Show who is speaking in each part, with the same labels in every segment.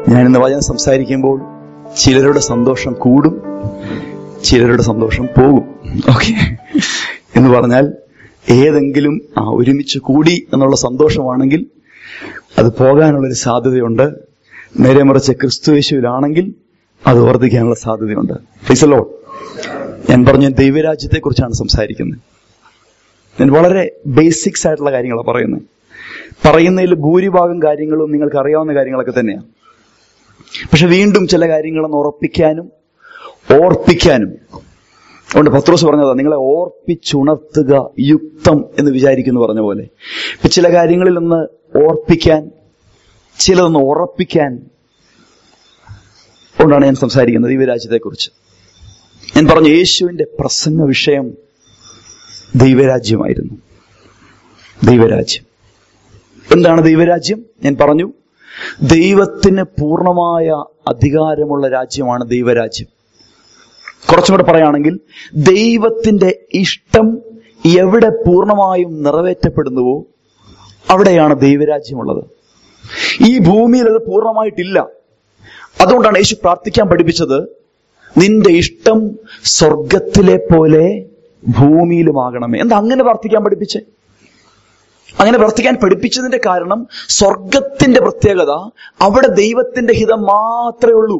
Speaker 1: ഞാൻ ഇന്ന് വചനം സംസാരിക്കുമ്പോൾ ചിലരുടെ സന്തോഷം കൂടും ചിലരുടെ സന്തോഷം പോകും ഓക്കെ എന്ന് പറഞ്ഞാൽ ഏതെങ്കിലും ആ ഒരുമിച്ച് കൂടി എന്നുള്ള സന്തോഷമാണെങ്കിൽ അത് പോകാനുള്ളൊരു സാധ്യതയുണ്ട് നേരെ മറിച്ച് ക്രിസ്തുവേശുവിലാണെങ്കിൽ അത് വർദ്ധിക്കാനുള്ള സാധ്യതയുണ്ട് ഫൈസലോ ഞാൻ പറഞ്ഞ ദൈവരാജ്യത്തെ കുറിച്ചാണ് സംസാരിക്കുന്നത് ഞാൻ വളരെ ബേസിക്സ് ആയിട്ടുള്ള കാര്യങ്ങളാണ് പറയുന്നത് പറയുന്നതിൽ ഭൂരിഭാഗം കാര്യങ്ങളും നിങ്ങൾക്ക് അറിയാവുന്ന കാര്യങ്ങളൊക്കെ തന്നെയാണ് പക്ഷെ വീണ്ടും ചില കാര്യങ്ങളൊന്ന് ഉറപ്പിക്കാനും ഓർപ്പിക്കാനും അതുകൊണ്ട് പത്രോസ് പറഞ്ഞതാ നിങ്ങളെ ഓർപ്പിച്ചുണർത്തുക യുക്തം എന്ന് വിചാരിക്കുന്നു പറഞ്ഞ പോലെ ഇപ്പൊ ചില കാര്യങ്ങളിൽ ഒന്ന് ഓർപ്പിക്കാൻ ചിലതൊന്ന് ഉറപ്പിക്കാൻ കൊണ്ടാണ് ഞാൻ സംസാരിക്കുന്നത് ദൈവരാജ്യത്തെക്കുറിച്ച് ഞാൻ പറഞ്ഞു യേശുവിന്റെ പ്രസംഗ വിഷയം ദൈവരാജ്യമായിരുന്നു ദൈവരാജ്യം എന്താണ് ദൈവരാജ്യം ഞാൻ പറഞ്ഞു ദൈവത്തിന് പൂർണ്ണമായ അധികാരമുള്ള രാജ്യമാണ് ദൈവരാജ്യം കുറച്ചും കൂടെ പറയുകയാണെങ്കിൽ ദൈവത്തിന്റെ ഇഷ്ടം എവിടെ പൂർണ്ണമായും നിറവേറ്റപ്പെടുന്നുവോ അവിടെയാണ് ദൈവരാജ്യമുള്ളത് ഈ ഭൂമിയിൽ അത് പൂർണ്ണമായിട്ടില്ല അതുകൊണ്ടാണ് യേശു പ്രാർത്ഥിക്കാൻ പഠിപ്പിച്ചത് നിന്റെ ഇഷ്ടം സ്വർഗത്തിലെ പോലെ ഭൂമിയിലുമാകണമേ എന്താ അങ്ങനെ പ്രാർത്ഥിക്കാൻ പഠിപ്പിച്ചേ അങ്ങനെ പ്രാർത്ഥിക്കാൻ പഠിപ്പിച്ചതിന്റെ കാരണം സ്വർഗത്തിന്റെ പ്രത്യേകത അവിടെ ദൈവത്തിന്റെ ഹിതം മാത്രമേ ഉള്ളൂ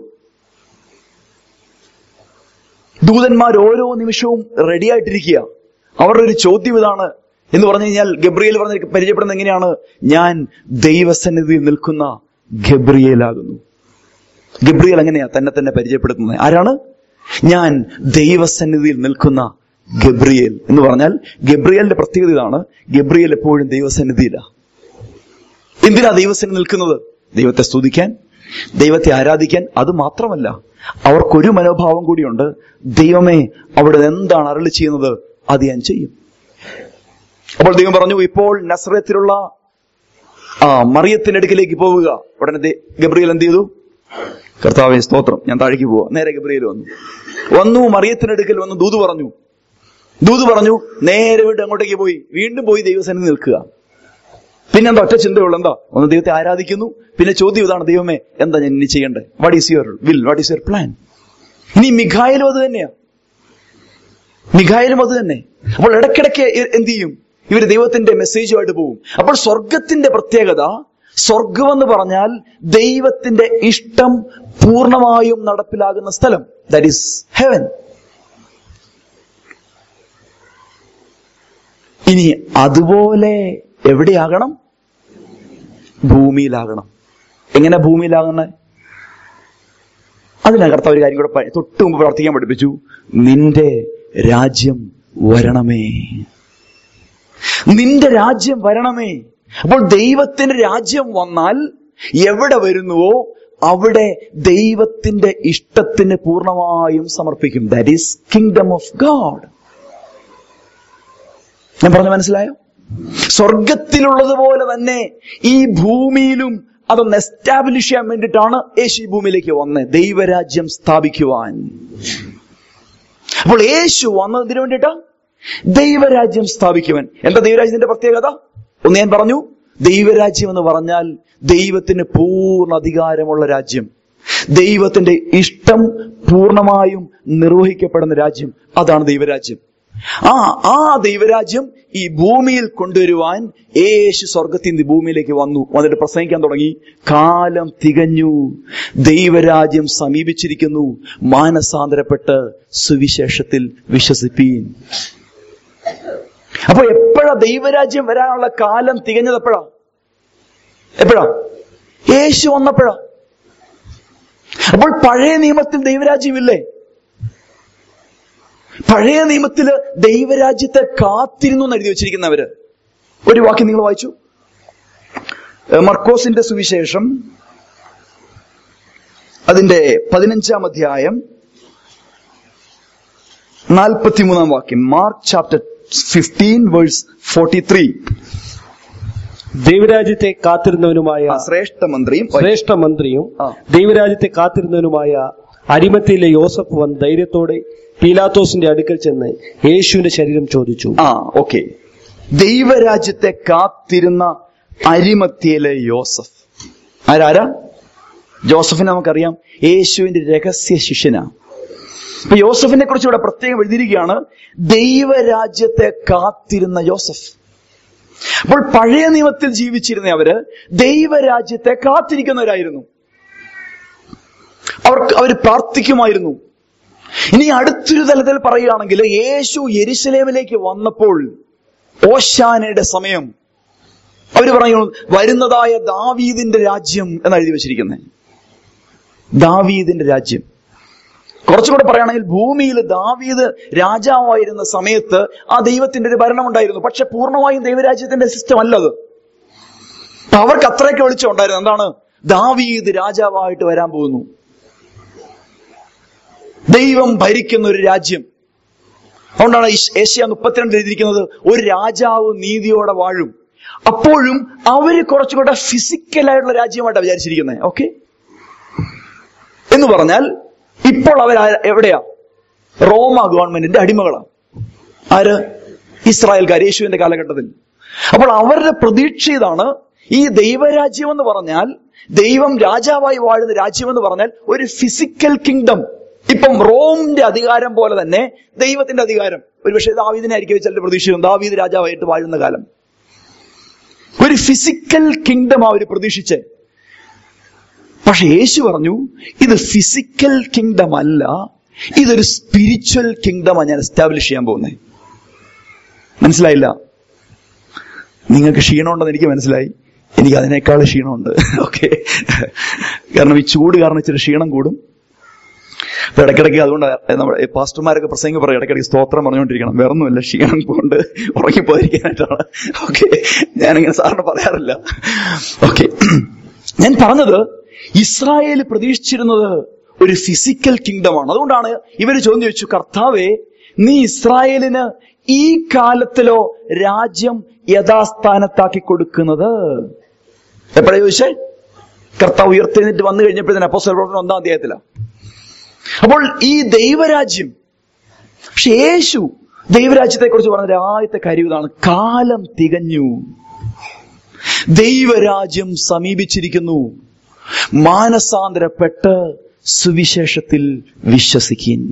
Speaker 1: ദൂതന്മാർ ഓരോ നിമിഷവും റെഡി ആയിട്ടിരിക്കുക അവരുടെ ഒരു ചോദ്യം ഇതാണ് എന്ന് പറഞ്ഞു കഴിഞ്ഞാൽ ഗബ്രിയേൽ പറഞ്ഞ പരിചയപ്പെടുന്നത് എങ്ങനെയാണ് ഞാൻ ദൈവസന്നിധിയിൽ നിൽക്കുന്ന ഗബ്രിയേലാകുന്നു ഗബ്രിയേൽ എങ്ങനെയാ തന്നെ തന്നെ പരിചയപ്പെടുത്തുന്നത് ആരാണ് ഞാൻ ദൈവസന്നിധിയിൽ നിൽക്കുന്ന ഗബ്രിയേൽ എന്ന് പറഞ്ഞാൽ ഗബ്രിയേലിന്റെ പ്രത്യേകത ഇതാണ് ഗബ്രിയേൽ എപ്പോഴും ദൈവസന്നിധിയില്ല എന്തിനാ ദൈവസന്നിധി നിൽക്കുന്നത് ദൈവത്തെ സ്തുതിക്കാൻ ദൈവത്തെ ആരാധിക്കാൻ അത് മാത്രമല്ല അവർക്കൊരു മനോഭാവം കൂടിയുണ്ട് ദൈവമേ അവിടെ എന്താണ് അരളി ചെയ്യുന്നത് അത് ഞാൻ ചെയ്യും അപ്പോൾ ദൈവം പറഞ്ഞു ഇപ്പോൾ നസ്രത്തിലുള്ള ആ മറിയത്തിന്റെ അടുക്കിലേക്ക് പോവുക ഉടനെ ദേ- ഗബ്രിയേൽ എന്ത് ചെയ്തു കർത്താവെ സ്തോത്രം ഞാൻ താഴേക്ക് പോവാ നേരെ ഗബ്രിയേൽ വന്നു വന്നു മറിയത്തിന്റെ അടുക്കൽ വന്നു ദൂത് പറഞ്ഞു ദൂത് പറഞ്ഞു നേരെ വീണ്ടും അങ്ങോട്ടേക്ക് പോയി വീണ്ടും പോയി ദൈവസന്നിധി നിൽക്കുക പിന്നെ എന്താ ഒറ്റ ചിന്തയുള്ളൂ എന്താ ഒന്ന് ദൈവത്തെ ആരാധിക്കുന്നു പിന്നെ ചോദ്യം ഇതാണ് ദൈവമേ എന്താ ഞാൻ ഇനി ചെയ്യേണ്ടത് what is your will what is your plan ഇനി മിഖായലും അത് തന്നെയാ മിഖായലും അത് തന്നെ അപ്പോൾ ഇടയ്ക്കിടയ്ക്ക് ഇ- എന്ത് ചെയ്യും ഇവര് ദൈവത്തിന്റെ മെസ്സേജുമായിട്ട് പോകും അപ്പോൾ സ്വർഗത്തിന്റെ പ്രത്യേകത സ്വർഗമെന്ന് പറഞ്ഞാൽ ദൈവത്തിന്റെ ഇഷ്ടം പൂർണ്ണമായും നടപ്പിലാകുന്ന സ്ഥലം ദാറ്റ് ഈസ് ഹെവൻ ഇനി അതുപോലെ എവിടെയാകണം ഭൂമിയിലാകണം എങ്ങനെ ഭൂമിയിലാകണേ അതിനാ കർത്താവ് ഒരു കാര്യം കൂടെ പ- തൊട്ട് മുമ്പ് പ്രാർത്ഥിക്കാൻ പഠിപ്പിച്ചു നിന്റെ രാജ്യം വരണമേ നിന്റെ രാജ്യം വരണമേ അപ്പോൾ ദൈവത്തിന്റെ രാജ്യം വന്നാൽ എവിടെ വരുന്നുവോ അവിടെ ദൈവത്തിന്റെ ഇഷ്ടത്തിന് പൂർണ്ണമായും സമർപ്പിക്കും that is kingdom of God ഞാൻ പറഞ്ഞ മനസ്സിലായോ സ്വർഗത്തിലുള്ളതുപോലെ തന്നെ ഈ ഭൂമിയിലും അതൊന്ന് എസ്റ്റാബ്ലിഷ് ചെയ്യാൻ വേണ്ടിയിട്ടാണ് യേശു ഈ ഭൂമിയിലേക്ക് വന്നത് ദൈവരാജ്യം സ്ഥാപിക്കുവാൻ അപ്പോൾ യേശു വന്നതിന് വേണ്ടിയിട്ടാ ദൈവരാജ്യം സ്ഥാപിക്കുവാൻ എന്താ ദൈവരാജ്യത്തിന്റെ പ്രത്യേകത ഒന്ന് ഞാൻ പറഞ്ഞു ദൈവരാജ്യം എന്ന് പറഞ്ഞാൽ ദൈവത്തിന് പൂർണ്ണ അധികാരമുള്ള രാജ്യം ദൈവത്തിന്റെ ഇഷ്ടം പൂർണ്ണമായും നിർവഹിക്കപ്പെടുന്ന രാജ്യം അതാണ് ദൈവരാജ്യം ആ ആ ദൈവരാജ്യം ഈ ഭൂമിയിൽ കൊണ്ടുവരുവാൻ യേശു സ്വർഗത്തിൽ നിന്ന് ഈ ഭൂമിയിലേക്ക് വന്നു വന്നിട്ട് പ്രസംഗിക്കാൻ തുടങ്ങി കാലം തികഞ്ഞു ദൈവരാജ്യം സമീപിച്ചിരിക്കുന്നു മാനസാന്തരപ്പെട്ട് സുവിശേഷത്തിൽ വിശ്വസിപ്പീൻ അപ്പൊ എപ്പോഴാ ദൈവരാജ്യം വരാനുള്ള കാലം തികഞ്ഞത് എപ്പോഴാ എപ്പോഴാ യേശു വന്നപ്പോഴാ അപ്പോൾ പഴയ നിയമത്തിൽ ദൈവരാജ്യമില്ലേ പഴയ നിയമത്തില് ദൈവരാജ്യത്തെ കാത്തിരുന്നു എന്ന് എഴുതി വെച്ചിരിക്കുന്നവര് ഒരു വാക്യം നിങ്ങൾ വായിച്ചു ഏഹ് മർക്കോസിന്റെ സുവിശേഷം അതിന്റെ പതിനഞ്ചാം അധ്യായം നാൽപ്പത്തിമൂന്നാം വാക്യം Mark chapter fifteen verse forty three
Speaker 2: ദൈവരാജ്യത്തെ കാത്തിരുന്നവനുമായ
Speaker 1: ശ്രേഷ്ഠ മന്ത്രിയും
Speaker 2: ശ്രേഷ്ഠ മന്ത്രിയും
Speaker 1: ആ.
Speaker 2: ദൈവരാജ്യത്തെ കാത്തിരുന്നവനുമായ അരിമത്തിയിലെ യോസഫ് വന്ന് ധൈര്യത്തോടെ പീലാത്തോസിന്റെ അടുക്കൽ ചെന്ന് യേശുവിന്റെ ശരീരം ചോദിച്ചു
Speaker 1: ആ ഓക്കെ ദൈവരാജ്യത്തെ കാത്തിരുന്ന അരിമത്തിയിലെ യോസഫ് ആരാരാ ജോസഫിനെ നമുക്കറിയാം യേശുവിന്റെ രഹസ്യ ശിഷ്യനാണ് ഇപ്പൊ യോസഫിനെ കുറിച്ച് ഇവിടെ പ്രത്യേകം എഴുതിയിരിക്കുകയാണ് ദൈവരാജ്യത്തെ കാത്തിരുന്ന യോസഫ് അപ്പോൾ പഴയ നിയമത്തിൽ ജീവിച്ചിരുന്ന അവര് ദൈവരാജ്യത്തെ കാത്തിരിക്കുന്നവരായിരുന്നു അവർക്ക് അവർ പ്രാർത്ഥിക്കുമായിരുന്നു ഇനി അടുത്തൊരു തലത്തിൽ പറയുകയാണെങ്കിൽ യേശു യെരുശലേമിലേക്ക് വന്നപ്പോൾ ഓശാനയുടെ സമയം അവര് പറയുന്നു വരുന്നതായ ദാവീദിന്റെ രാജ്യം എന്ന് എഴുതി വെച്ചിരിക്കുന്നത് ദാവീദിന്റെ രാജ്യം കുറച്ചുകൂടെ പറയുകയാണെങ്കിൽ ഭൂമിയിൽ ദാവീദ് രാജാവായിരുന്ന സമയത്ത് ആ ദൈവത്തിന്റെ ഒരു ഭരണം ഉണ്ടായിരുന്നു പക്ഷെ പൂർണ്ണമായും ദൈവരാജ്യത്തിന്റെ സിസ്റ്റം അല്ലത് അപ്പൊ അവർക്ക് അത്രയൊക്കെ വെളിച്ചം ഉണ്ടായിരുന്നു എന്താണ് ദാവീദ് രാജാവായിട്ട് വരാൻ പോകുന്നു ദൈവം ഭരിക്കുന്ന ഒരു രാജ്യം അതുകൊണ്ടാണ് ഈശ്- ഏഷ്യ മുപ്പത്തിരണ്ട് എഴുതിയിരിക്കുന്നത് ഒരു രാജാവ് നീതിയോടെ വാഴും അപ്പോഴും അവര് കുറച്ചുകൂടെ ഫിസിക്കലായിട്ടുള്ള രാജ്യമായിട്ടാണ് വിചാരിച്ചിരിക്കുന്നത് ഓക്കെ എന്ന് പറഞ്ഞാൽ ഇപ്പോൾ അവർ എവിടെയാ റോമ ഗവൺമെന്റിന്റെ അടിമകളാണ് ആര് ഇസ്രായേൽക്കാർ യേശുവിന്റെ കാലഘട്ടത്തിൽ അപ്പോൾ അവരുടെ പ്രതീക്ഷ ഇതാണ് ഈ ദൈവരാജ്യം എന്ന് പറഞ്ഞാൽ ദൈവം രാജാവായി വാഴുന്ന രാജ്യം എന്ന് പറഞ്ഞാൽ ഒരു ഫിസിക്കൽ കിങ്ഡം ഇപ്പം റോമിന്റെ അധികാരം പോലെ തന്നെ ദൈവത്തിന്റെ അധികാരം ഒരുപക്ഷെ ദാവീദിനെ ആയിരിക്കും ചിലർ പ്രതീക്ഷിക്കും ദാവീദ് രാജാവായിട്ട് വാഴുന്ന കാലം ഒരു ഫിസിക്കൽ കിങ്ഡം അവർ പ്രതീക്ഷിച്ചേ പക്ഷെ യേശു പറഞ്ഞു ഇത് ഫിസിക്കൽ കിങ്ഡം അല്ല ഇതൊരു സ്പിരിച്വൽ കിങ്ഡമാണ് ഞാൻ എസ്റ്റാബ്ലിഷ് ചെയ്യാൻ പോകുന്നത് മനസ്സിലായില്ല നിങ്ങൾക്ക് ക്ഷീണമുണ്ടെന്ന് എനിക്ക് മനസ്സിലായി എനിക്ക് അതിനേക്കാൾ ക്ഷീണമുണ്ട് ഓക്കെ കാരണം ഈ ചൂട് കാരണം ഇച്ചിരി ക്ഷീണം കൂടും അപ്പൊ ഇടയ്ക്കിടയ്ക്ക് അതുകൊണ്ട് നമ്മുടെ പാസ്റ്റർമാരൊക്കെ പ്രസംഗം പറയും ഇടയ്ക്കിടയ്ക്ക് സ്തോത്രം പറഞ്ഞുകൊണ്ടിരിക്കണം വേറൊന്നുമില്ല ക്ഷീണം കൊണ്ട് ഉറങ്ങിപ്പോയിരിക്കാനായിട്ടാണ് ഓക്കെ ഞാനിങ്ങനെ സാറിന് പറയാറില്ല ഓക്കെ ഞാൻ പറഞ്ഞത് ഇസ്രായേൽ പ്രതീക്ഷിച്ചിരുന്നത് ഒരു ഫിസിക്കൽ കിങ്ഡമാണ് അതുകൊണ്ടാണ് ഇവര് ചോദ്യം ചോദിച്ചു കർത്താവെ നീ ഇസ്രായേലിന് ഈ കാലത്തിലോ രാജ്യം യഥാസ്ഥാനത്താക്കി കൊടുക്കുന്നത് എപ്പോഴാ ചോദിച്ചേ കർത്താവ് ഉയർത്തെഴുന്നിട്ട് വന്നു കഴിഞ്ഞപ്പോഴത്തേന് അപ്പോസ്തല പ്രവർത്തനം ഒന്നാം അധ്യായത്തിലാണ് അപ്പോൾ ഈ ദൈവരാജ്യം പക്ഷെ യേശു ദൈവരാജ്യത്തെ കുറിച്ച് പറഞ്ഞ ആദ്യത്തെ കാര്യം ഇതാണ് കാലം തികഞ്ഞു ദൈവരാജ്യം സമീപിച്ചിരിക്കുന്നു മാനസാന്തരപ്പെട്ട് സുവിശേഷത്തിൽ വിശ്വസിക്കും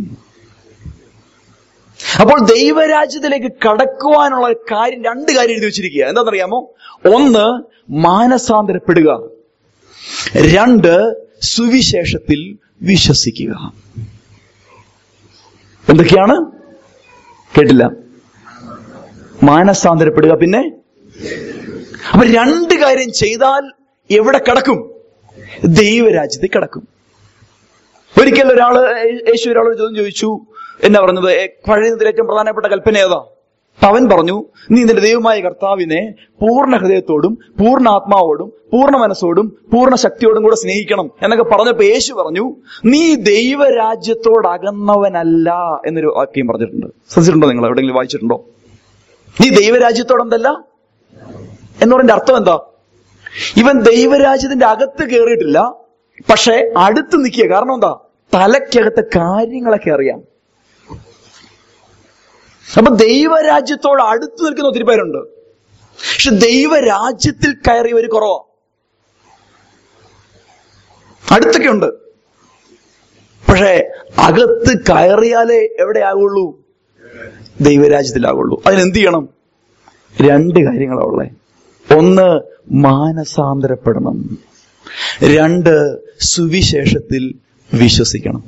Speaker 1: അപ്പോൾ ദൈവരാജ്യത്തിലേക്ക് കടക്കുവാനുള്ള കാര്യം രണ്ട് കാര്യം എഴുതി വെച്ചിരിക്കുക എന്താണെന്നറിയാമോ ഒന്ന് മാനസാന്തരപ്പെടുക രണ്ട് സുവിശേഷത്തിൽ വിശ്വസിക്കുക എന്തൊക്കെയാണ് കേട്ടില്ല മാനസാന്തരപ്പെടുക പിന്നെ അപ്പൊ രണ്ട് കാര്യം ചെയ്താൽ എവിടെ കടക്കും ദൈവരാജ്യത്തിൽ കടക്കും ഒരിക്കൽ ഒരാള് യേശു ഒരാളോട് ചോദ്യം ചോദിച്ചു എന്നാ പറഞ്ഞത് "ഏ, പഴയ നിയമത്തിലെ ഏറ്റവും പ്രധാനപ്പെട്ട കൽപ്പന ഏതാ അപ്പൊ അവൻ പറഞ്ഞു നീ നിന്റെ ദൈവമായ കർത്താവിനെ പൂർണ്ണ ഹൃദയത്തോടും പൂർണ്ണ ആത്മാവോടും പൂർണ്ണ മനസ്സോടും പൂർണ്ണ ശക്തിയോടും കൂടെ സ്നേഹിക്കണം എന്നൊക്കെ പറഞ്ഞപ്പോ യേശു പറഞ്ഞു നീ ദൈവരാജ്യത്തോടകന്നവനല്ല എന്നൊരു വാക്യം പറഞ്ഞിട്ടുണ്ട് ശ്രദ്ധിച്ചിട്ടുണ്ടോ നിങ്ങൾ എവിടെയെങ്കിലും വായിച്ചിട്ടുണ്ടോ നീ ദൈവരാജ്യത്തോടെന്തല്ല എന്ന് പറഞ്ഞ അർത്ഥം എന്താ ഇവൻ ദൈവരാജ്യത്തിന്റെ അകത്ത് കയറിയിട്ടില്ല പക്ഷെ അടുത്ത് നിൽക്കുക കാരണം എന്താ തലയ്ക്കകത്തെ കാര്യങ്ങളൊക്കെ അറിയാം അപ്പൊ ദൈവരാജ്യത്തോട് അടുത്ത് നിൽക്കുന്ന ഒത്തിരി പേരുണ്ട് പക്ഷെ ദൈവരാജ്യത്തിൽ കയറിയവർ കുറവാ അടുത്തൊക്കെ ഉണ്ട് പക്ഷെ അകത്ത് കയറിയാലേ എവിടെ ആകുള്ളൂ ദൈവരാജ്യത്തിലാകുള്ളൂ അതിനെന്ത് ചെയ്യണം രണ്ട് കാര്യങ്ങളാ ഉള്ളേ ഒന്ന് മാനസാന്തരപ്പെടണം രണ്ട് സുവിശേഷത്തിൽ വിശ്വസിക്കണം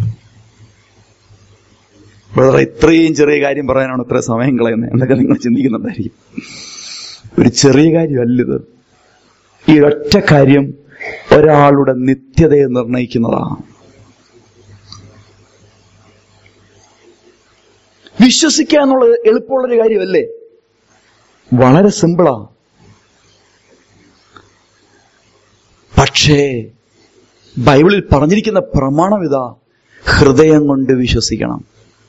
Speaker 1: ബ്രദറെ ഇത്രയും ചെറിയ കാര്യം പറയാനാണ് ഇത്ര സമയം കളയുന്നത് എന്നൊക്കെ നിങ്ങൾ ചിന്തിക്കുന്നുണ്ടായിരിക്കും ഒരു ചെറിയ കാര്യമല്ലിത് ഈ ഒറ്റ കാര്യം ഒരാളുടെ നിത്യതയെ നിർണയിക്കുന്നതാണ് വിശ്വസിക്കുക എന്നുള്ളത് എളുപ്പമുള്ളൊരു കാര്യമല്ലേ വളരെ സിമ്പിളാ പക്ഷേ ബൈബിളിൽ പറഞ്ഞിരിക്കുന്ന പ്രമാണം ഇതാ ഹൃദയം കൊണ്ട് വിശ്വസിക്കണം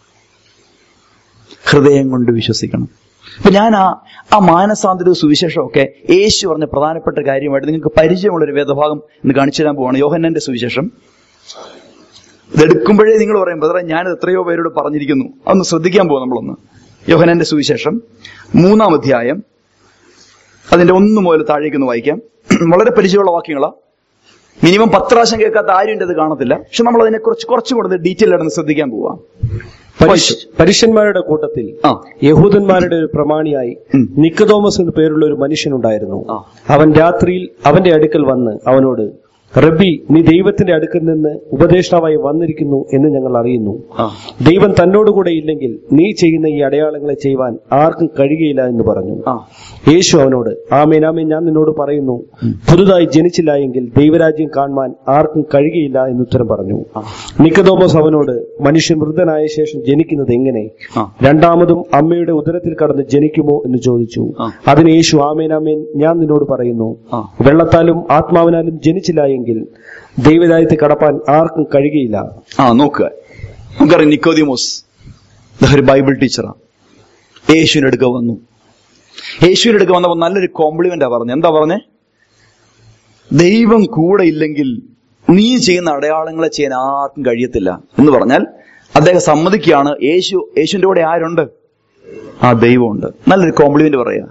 Speaker 1: ഹൃദയം കൊണ്ട് വിശ്വസിക്കണം അപ്പൊ ഞാൻ ആ ആ മാനസാന്തര സുവിശേഷമൊക്കെ യേശു പറഞ്ഞ പ്രധാനപ്പെട്ട കാര്യമായിട്ട് നിങ്ങൾക്ക് പരിചയമുള്ള ഒരു വേദഭാഗം ഇന്ന് കാണിച്ചു തരാൻ പോവാണ് യോഹന്നന്റെ സുവിശേഷം ഇതെടുക്കുമ്പോഴേ നിങ്ങൾ പറയും ബ്രദറെ ഞാനിത് എത്രയോ പേരോട് പറഞ്ഞിരിക്കുന്നു അതൊന്ന് ശ്രദ്ധിക്കാൻ പോകും നമ്മളൊന്ന് യോഹനന്റെ സുവിശേഷം മൂന്നാം അധ്യായം അതിന്റെ ഒന്ന് മുതൽ താഴേക്കൊന്ന് വായിക്കാം വളരെ പരിചയമുള്ള വാക്യങ്ങളാ മിനിമം പത്ത് പ്രാവശ്യം കേൾക്കാത്ത ആരും എൻ്റെ അത് കാണത്തില്ല പക്ഷെ നമ്മൾ അതിനെ കുറിച്ച് കുറച്ചും കൂടെ ഡീറ്റെയിൽ ആയിട്ട് ശ്രദ്ധിക്കാൻ പോവാം
Speaker 2: പരീശ- പരീശന്മാരുടെ കൂട്ടത്തിൽ
Speaker 1: ആ
Speaker 2: യഹൂദന്മാരുടെ ഒരു പ്രമാണിയായി
Speaker 1: ഉം.
Speaker 2: നിക്കതോമസ് എന്ന് പേരുള്ള ഒരു മനുഷ്യനുണ്ടായിരുന്നു
Speaker 1: ആ.
Speaker 2: അവൻ രാത്രിയിൽ അവന്റെ അടുക്കൽ വന്ന് അവനോട് റബ്ബി നീ ദൈവത്തിന്റെ അടുക്കൽ നിന്ന് ഉപദേഷ്ടാവായി വന്നിരിക്കുന്നു എന്ന് ഞങ്ങൾ അറിയുന്നു
Speaker 1: ആ
Speaker 2: ദൈവം തന്നോടുകൂടെ ഇല്ലെങ്കിൽ നീ ചെയ്യുന്ന ഈ അടയാളങ്ങളെ ചെയ്യുവാൻ ആർക്കും കഴിയുകയില്ല എന്ന് പറഞ്ഞു
Speaker 1: ആ
Speaker 2: യേശു അവനോട് ആമേൻ ആമേൻ ഞാൻ നിന്നോട് പറയുന്നു പുതുതായി ജനിച്ചില്ല എങ്കിൽ ദൈവരാജ്യം കാണുവാൻ ആർക്കും കഴിയുകയില്ല എന്ന് ഉത്തരം പറഞ്ഞു
Speaker 1: ആ.
Speaker 2: നിക്കതോമസ് അവനോട് മനുഷ്യൻ വൃദ്ധനായ ശേഷം ജനിക്കുന്നത് എങ്ങനെ
Speaker 1: ആ.
Speaker 2: രണ്ടാമതും അമ്മയുടെ ഉദരത്തിൽ കടന്ന് ജനിക്കുമോ എന്ന് ചോദിച്ചു
Speaker 1: ആ.
Speaker 2: അതിന് യേശു ആമേൻ ആമേൻ ഞാൻ നിന്നോട് പറയുന്നു
Speaker 1: ആ.
Speaker 2: വെള്ളത്താലും ആത്മാവിനാലും ജനിച്ചില്ല എങ്കിൽ ദൈവരാജ്യത്തിൽ കടപ്പാൻ ആർക്കും കഴിയുകയില്ല
Speaker 1: ആ നോക്കുക നമുക്കറിയാം നിക്കോദിമോസ് ഇദ്ദേഹം ഒരു ബൈബിൾ ടീച്ചറാണ് യേശുവിന്റെ അടുക്ക വന്നു യേശുവിന്റെ അടുക്ക വന്നപ്പോൾ നല്ലൊരു കോംപ്ലിമെന്റാ പറഞ്ഞു എന്താ പറഞ്ഞേ ദൈവം കൂടെ ഇല്ലെങ്കിൽ നീ ചെയ്യുന്ന അടയാളങ്ങളെ ചെയ്യാൻ ആർക്കും കഴിയത്തില്ല എന്ന് പറഞ്ഞാൽ അദ്ദേഹം സമ്മതിക്കുകയാണ് യേശു യേശുവിന്റെ കൂടെ ആരുണ്ട് ആ ദൈവമുണ്ട് നല്ലൊരു കോംപ്ലിമെന്റ് പറയാ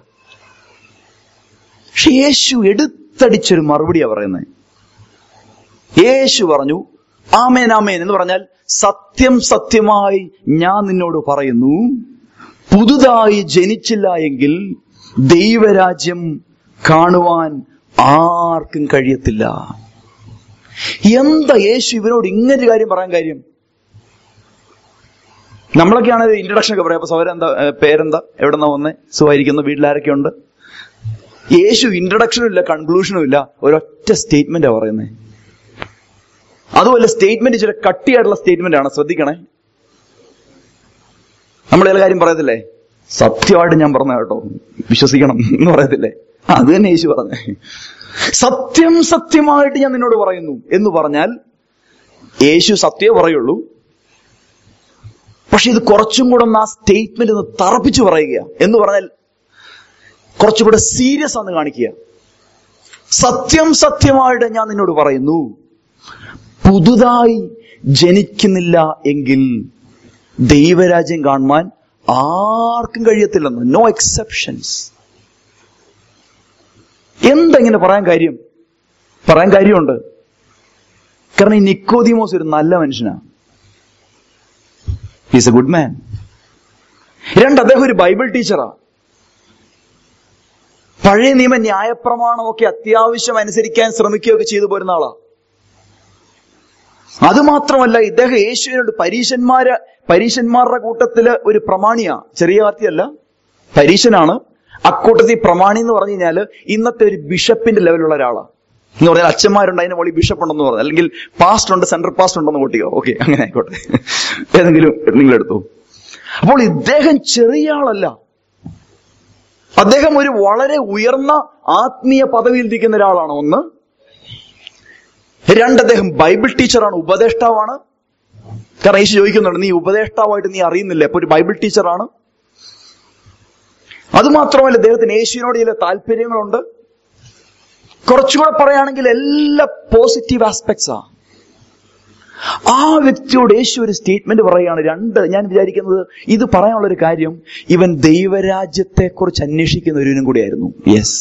Speaker 1: പക്ഷെ യേശു എടുത്തടിച്ചൊരു മറുപടിയാ പറയുന്നത് യേശു പറഞ്ഞു ആമേൻ ആമേൻ എന്ന് പറഞ്ഞാൽ സത്യം സത്യമായി ഞാൻ നിന്നോട് പറയുന്നു പുതുതായി ജനിച്ചില്ല എങ്കിൽ ദൈവരാജ്യം കാണുവാൻ ആർക്കും കഴിയത്തില്ല എന്താ യേശു ഇവനോട് ഇങ്ങനൊരു കാര്യം പറയാൻ കാര്യം നമ്മളൊക്കെയാണ് ഇൻട്രഡക്ഷൻ ഒക്കെ പറയാം അപ്പൊ സൗര എന്താ ഏ, പേരെന്താ എവിടെന്നാ വന്നേ സുഖമായിരിക്കുന്നു വീട്ടിലാരൊക്കെ ഉണ്ട് യേശു ഇൻട്രഡക്ഷനും ഇല്ല കൺക്ലൂഷനും ഇല്ല ഒരൊറ്റ സ്റ്റേറ്റ്മെന്റാ പറയുന്നത് അതുമല്ല സ്റ്റേറ്റ്മെന്റ് ചില കട്ടിയായിട്ടുള്ള സ്റ്റേറ്റ്മെന്റ് ആണ് ശ്രദ്ധിക്കണേ നമ്മൾ ചില കാര്യം പറയത്തില്ലേ സത്യമായിട്ട് ഞാൻ പറഞ്ഞ കേട്ടോ വിശ്വസിക്കണം എന്ന് പറയത്തില്ലേ ആ, അത് തന്നെ യേശു പറഞ്ഞേ സത്യം സത്യമായിട്ട് ഞാൻ നിന്നോട് പറയുന്നു എന്ന് പറഞ്ഞാൽ യേശു സത്യമേ പറയുള്ളൂ പക്ഷെ ഇത് കുറച്ചും കൂടെ ഒന്ന് ആ സ്റ്റേറ്റ്മെന്റ് ഒന്ന് തറപ്പിച്ചു പറയുക എന്ന് പറഞ്ഞാൽ കുറച്ചുകൂടെ സീരിയസ് ആണെന്ന് കാണിക്കുക സത്യം സത്യമായിട്ട് ഞാൻ നിന്നോട് പറയുന്നു പുതുതായി ജനിക്കുന്നില്ല എങ്കിൽ ദൈവരാജ്യം കാണുവാൻ ആർക്കും കഴിയത്തില്ലെന്ന് നോ എക്സെപ്ഷൻസ് എന്തെങ്ങനെ പറയാൻ കാര്യം പറയാൻ കാര്യമുണ്ട് കാരണം ഈ നിക്കോദിമോസ് ഒരു നല്ല മനുഷ്യനാണ് ഈസ് എ ഗുഡ് മാൻ രണ്ട് അദ്ദേഹം ഒരു ബൈബിൾ ടീച്ചറാ പഴയ നിയമ ന്യായപ്രമാണമൊക്കെ അത്യാവശ്യം അനുസരിക്കാൻ ശ്രമിക്കുകയൊക്കെ ചെയ്തു പോരുന്ന ആളാ അത് മാത്രമല്ല ഇദ്ദേഹം യേശുവിനോട് പരീശന്മാര് പരീശന്മാരുടെ കൂട്ടത്തില് ഒരു പ്രമാണിയാ ചെറിയ വാർത്തയല്ല പരീശനാണ് അക്കൂട്ടത്തിൽ പ്രമാണി എന്ന് പറഞ്ഞു കഴിഞ്ഞാല് ഇന്നത്തെ ഒരു ബിഷപ്പിന്റെ ലെവലുള്ള ഒരാളാ എന്ന് പറഞ്ഞാൽ അച്ഛന്മാരുണ്ട് അതിന് മുകളിൽ ബിഷപ്പ് ഉണ്ടെന്ന് പറഞ്ഞു അല്ലെങ്കിൽ പാസ്റ്റ് ഉണ്ട് സെൻട്രൽ പാസ്റ്റ് ഉണ്ടെന്ന് കൂട്ടിയോ ഓക്കെ അങ്ങനെ ആയിക്കോട്ടെ ഏതെങ്കിലും നിങ്ങൾ എടുത്തു അപ്പോൾ ഇദ്ദേഹം ചെറിയ ആളല്ല അദ്ദേഹം ഒരു വളരെ ഉയർന്ന ആത്മീയ പദവിയിൽ ഇരിക്കുന്ന ഒരാളാണ് ഒന്ന് രണ്ട് അദ്ദേഹം ബൈബിൾ ടീച്ചറാണ് ഉപദേഷ്ടാവാണ് കാരണം യേശു ചോദിക്കുന്നുണ്ട് നീ ഉപദേഷ്ടാവായിട്ട് നീ അറിയുന്നില്ല അപ്പൊ ഒരു ബൈബിൾ ടീച്ചറാണ് അതുമാത്രമല്ല അദ്ദേഹത്തിന് യേശുവിനോട് ചില താല്പര്യങ്ങളുണ്ട് കുറച്ചുകൂടെ പറയുകയാണെങ്കിൽ എല്ലാ പോസിറ്റീവ് ആസ്പെക്ട്സാ ആ വ്യക്തിയോട് യേശു ഒരു സ്റ്റേറ്റ്മെന്റ് പറയുകയാണ് രണ്ട് ഞാൻ വിചാരിക്കുന്നത് ഇത് പറയാനുള്ള ഒരു കാര്യം ഇവൻ ദൈവരാജ്യത്തെ കുറിച്ച് അന്വേഷിക്കുന്ന ഒരുവനും കൂടിയായിരുന്നു യെസ്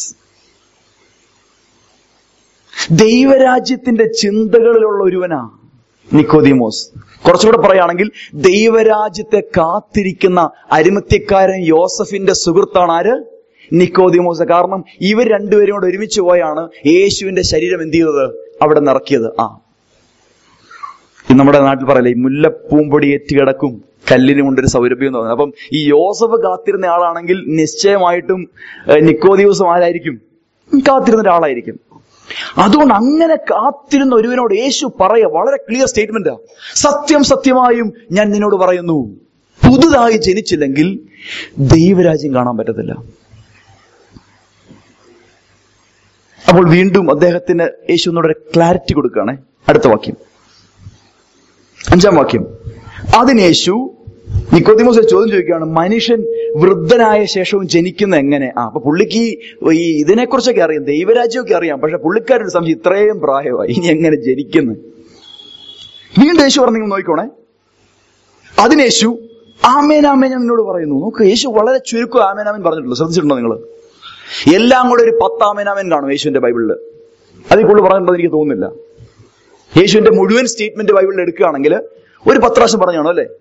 Speaker 1: ദൈവരാജ്യത്തിന്റെ ചിന്തകളിലുള്ള ഒരുവനാ നിക്കോദിമോസ് കുറച്ചുകൂടെ പറയുകയാണെങ്കിൽ ദൈവരാജ്യത്തെ കാത്തിരിക്കുന്ന അരിമത്യക്കാരൻ യോസഫിന്റെ സുഹൃത്താണ് ആര് നിക്കോദിമോസ് കാരണം ഇവർ രണ്ടുപേരും കൂടെ ഒരുമിച്ച് പോയാണ് യേശുവിന്റെ ശരീരം എന്ത് ചെയ്തത് അവിടെ നിറക്കിയത് ആ ഇത് നമ്മുടെ നാട്ടിൽ പറയല്ലേ ഈ മുല്ലപ്പൂമ്പൊടി ഏറ്റ് കിടക്കും കല്ലിനും കൊണ്ടൊരു സൗരഭ്യം എന്ന് പറയുന്നത് അപ്പം ഈ യോസഫ് കാത്തിരുന്ന ആളാണെങ്കിൽ നിശ്ചയമായിട്ടും ഏഹ്, നിക്കോദിയോസും ആരായിരിക്കും കാത്തിരുന്ന ഒരാളായിരിക്കും അതുകൊണ്ട് അങ്ങനെ കാത്തിരുന്ന ഒരുവനോട് യേശു പറയ വളരെ ക്ലിയർ സ്റ്റേറ്റ്മെന്റാ സത്യം സത്യമായും ഞാൻ നിന്നോട് പറയുന്നു പുതുതായി ജനിച്ചില്ലെങ്കിൽ ദൈവരാജ്യം കാണാൻ പറ്റത്തില്ല അപ്പോൾ വീണ്ടും അദ്ദേഹത്തിന് യേശു ഒന്നുകൂടെ ക്ലാരിറ്റി കൊടുക്കുകയാണെ അടുത്ത വാക്യം അഞ്ചാം വാക്യം അതിന് യേശു നിക്കോദിമോസ് ഒരു ചോദ്യം ചോദിക്കുകയാണ് മനുഷ്യൻ വൃദ്ധനായ ശേഷവും ജനിക്കുന്ന എങ്ങനെ ആ അപ്പൊ പുള്ളിക്ക് ഈ ഇതിനെക്കുറിച്ചൊക്കെ അറിയാം ദൈവരാജ്യമൊക്കെ അറിയാം പക്ഷെ പുള്ളിക്കാരുടെ സംശയം ഇത്രയും പ്രായമായി ഇനി എങ്ങനെ ജനിക്കുന്നു വീണ്ടും യേശു പറഞ്ഞു നിങ്ങൾ നോക്കിക്കോണേ അതിന് യേശു ആമേൻ ആമേൻ ഞാൻ നിന്നോട് പറയുന്നു നോക്ക് യേശു വളരെ ചുരുക്കം ആമേൻ ആമേൻ പറഞ്ഞിട്ടുള്ളൂ ശ്രദ്ധിച്ചിട്ടുണ്ടോ നിങ്ങൾ എല്ലാം കൂടെ ഒരു പത്ത് ആമേൻ ആമേൻ കാണും യേശുവിന്റെ ബൈബിളില് അതിൽ കൂടുതൽ പറഞ്ഞിട്ടുണ്ടെന്ന് എനിക്ക് തോന്നുന്നില്ല യേശുവിന്റെ മുഴുവൻ സ്റ്റേറ്റ്മെന്റ് ബൈബിളിൽ എടുക്കുകയാണെങ്കിൽ ഒരു പത്ത് പ്രാവശ്യം പറഞ്ഞാണോ അല്ലേ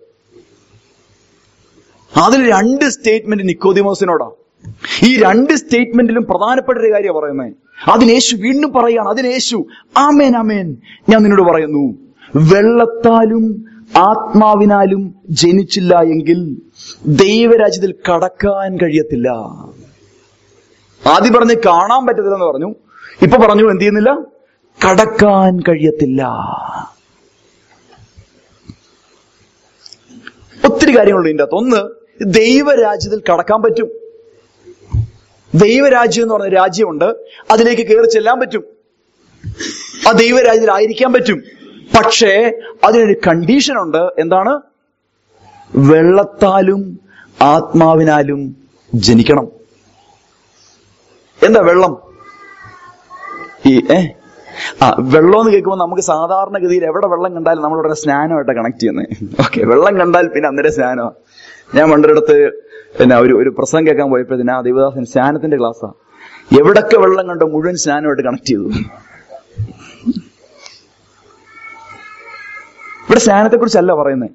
Speaker 1: അതിൽ രണ്ട് സ്റ്റേറ്റ്മെന്റ് നിക്കോദിമോസിനോടാ ഈ രണ്ട് സ്റ്റേറ്റ്മെന്റിലും പ്രധാനപ്പെട്ട ഒരു കാര്യം പറയുന്നത് അതിന് യേശു വീണ്ടും പറയുകയാണ് അതിന് യേശു ആമേൻ ആമേൻ ഞാൻ നിന്നോട് പറയുന്നു വെള്ളത്താലും ആത്മാവിനാലും ജനിച്ചില്ല എങ്കിൽ ദൈവരാജ്യത്തിൽ കടക്കാൻ കഴിയത്തില്ല ആദ്യം പറഞ്ഞ് കാണാൻ പറ്റത്തില്ലെന്ന് പറഞ്ഞു ഇപ്പൊ പറഞ്ഞു എന്ത് ചെയ്യുന്നില്ല കടക്കാൻ കഴിയത്തില്ല ഒത്തിരി കാര്യങ്ങളുണ്ട് ഇതിന്റെ അകത്ത് ഒന്ന് ദൈവരാജ്യത്തിൽ കടക്കാൻ പറ്റും ദൈവരാജ്യം എന്ന് പറഞ്ഞ രാജ്യമുണ്ട് അതിലേക്ക് കയറി ചെല്ലാൻ പറ്റും ആ ദൈവരാജ്യത്തിൽ ആയിരിക്കാൻ പറ്റും പക്ഷേ അതിനൊരു കണ്ടീഷൻ ഉണ്ട് എന്താണ് വെള്ളത്താലും ആത്മാവിനാലും ജനിക്കണം എന്താ വെള്ളം ഈ ഏ ആ വെള്ളം എന്ന് കേൾക്കുമ്പോൾ നമുക്ക് സാധാരണഗതിയിൽ എവിടെ വെള്ളം കണ്ടാലും നമ്മൾ ഉടനെ സ്നാനമായിട്ട് കണക്ട് ചെയ്യുന്നത് ഓക്കെ വെള്ളം കണ്ടാൽ പിന്നെ അന്നേരം സ്നാനമാണ് ഞാൻ പണ്ടൊരിടത്ത് പിന്നെ ഒരു ഒരു പ്രസംഗം കേൾക്കാൻ പോയപ്പോഴത്തേന് ആ ദേവദാസൻ സ്നാനത്തിന്റെ ക്ലാസ്സാ എവിടൊക്കെ വെള്ളം കണ്ടോ മുഴുവൻ സ്നാനമായിട്ട് കണക്ട് ചെയ്തു ഇവിടെ സ്നാനത്തെ കുറിച്ചല്ല പറയുന്നത്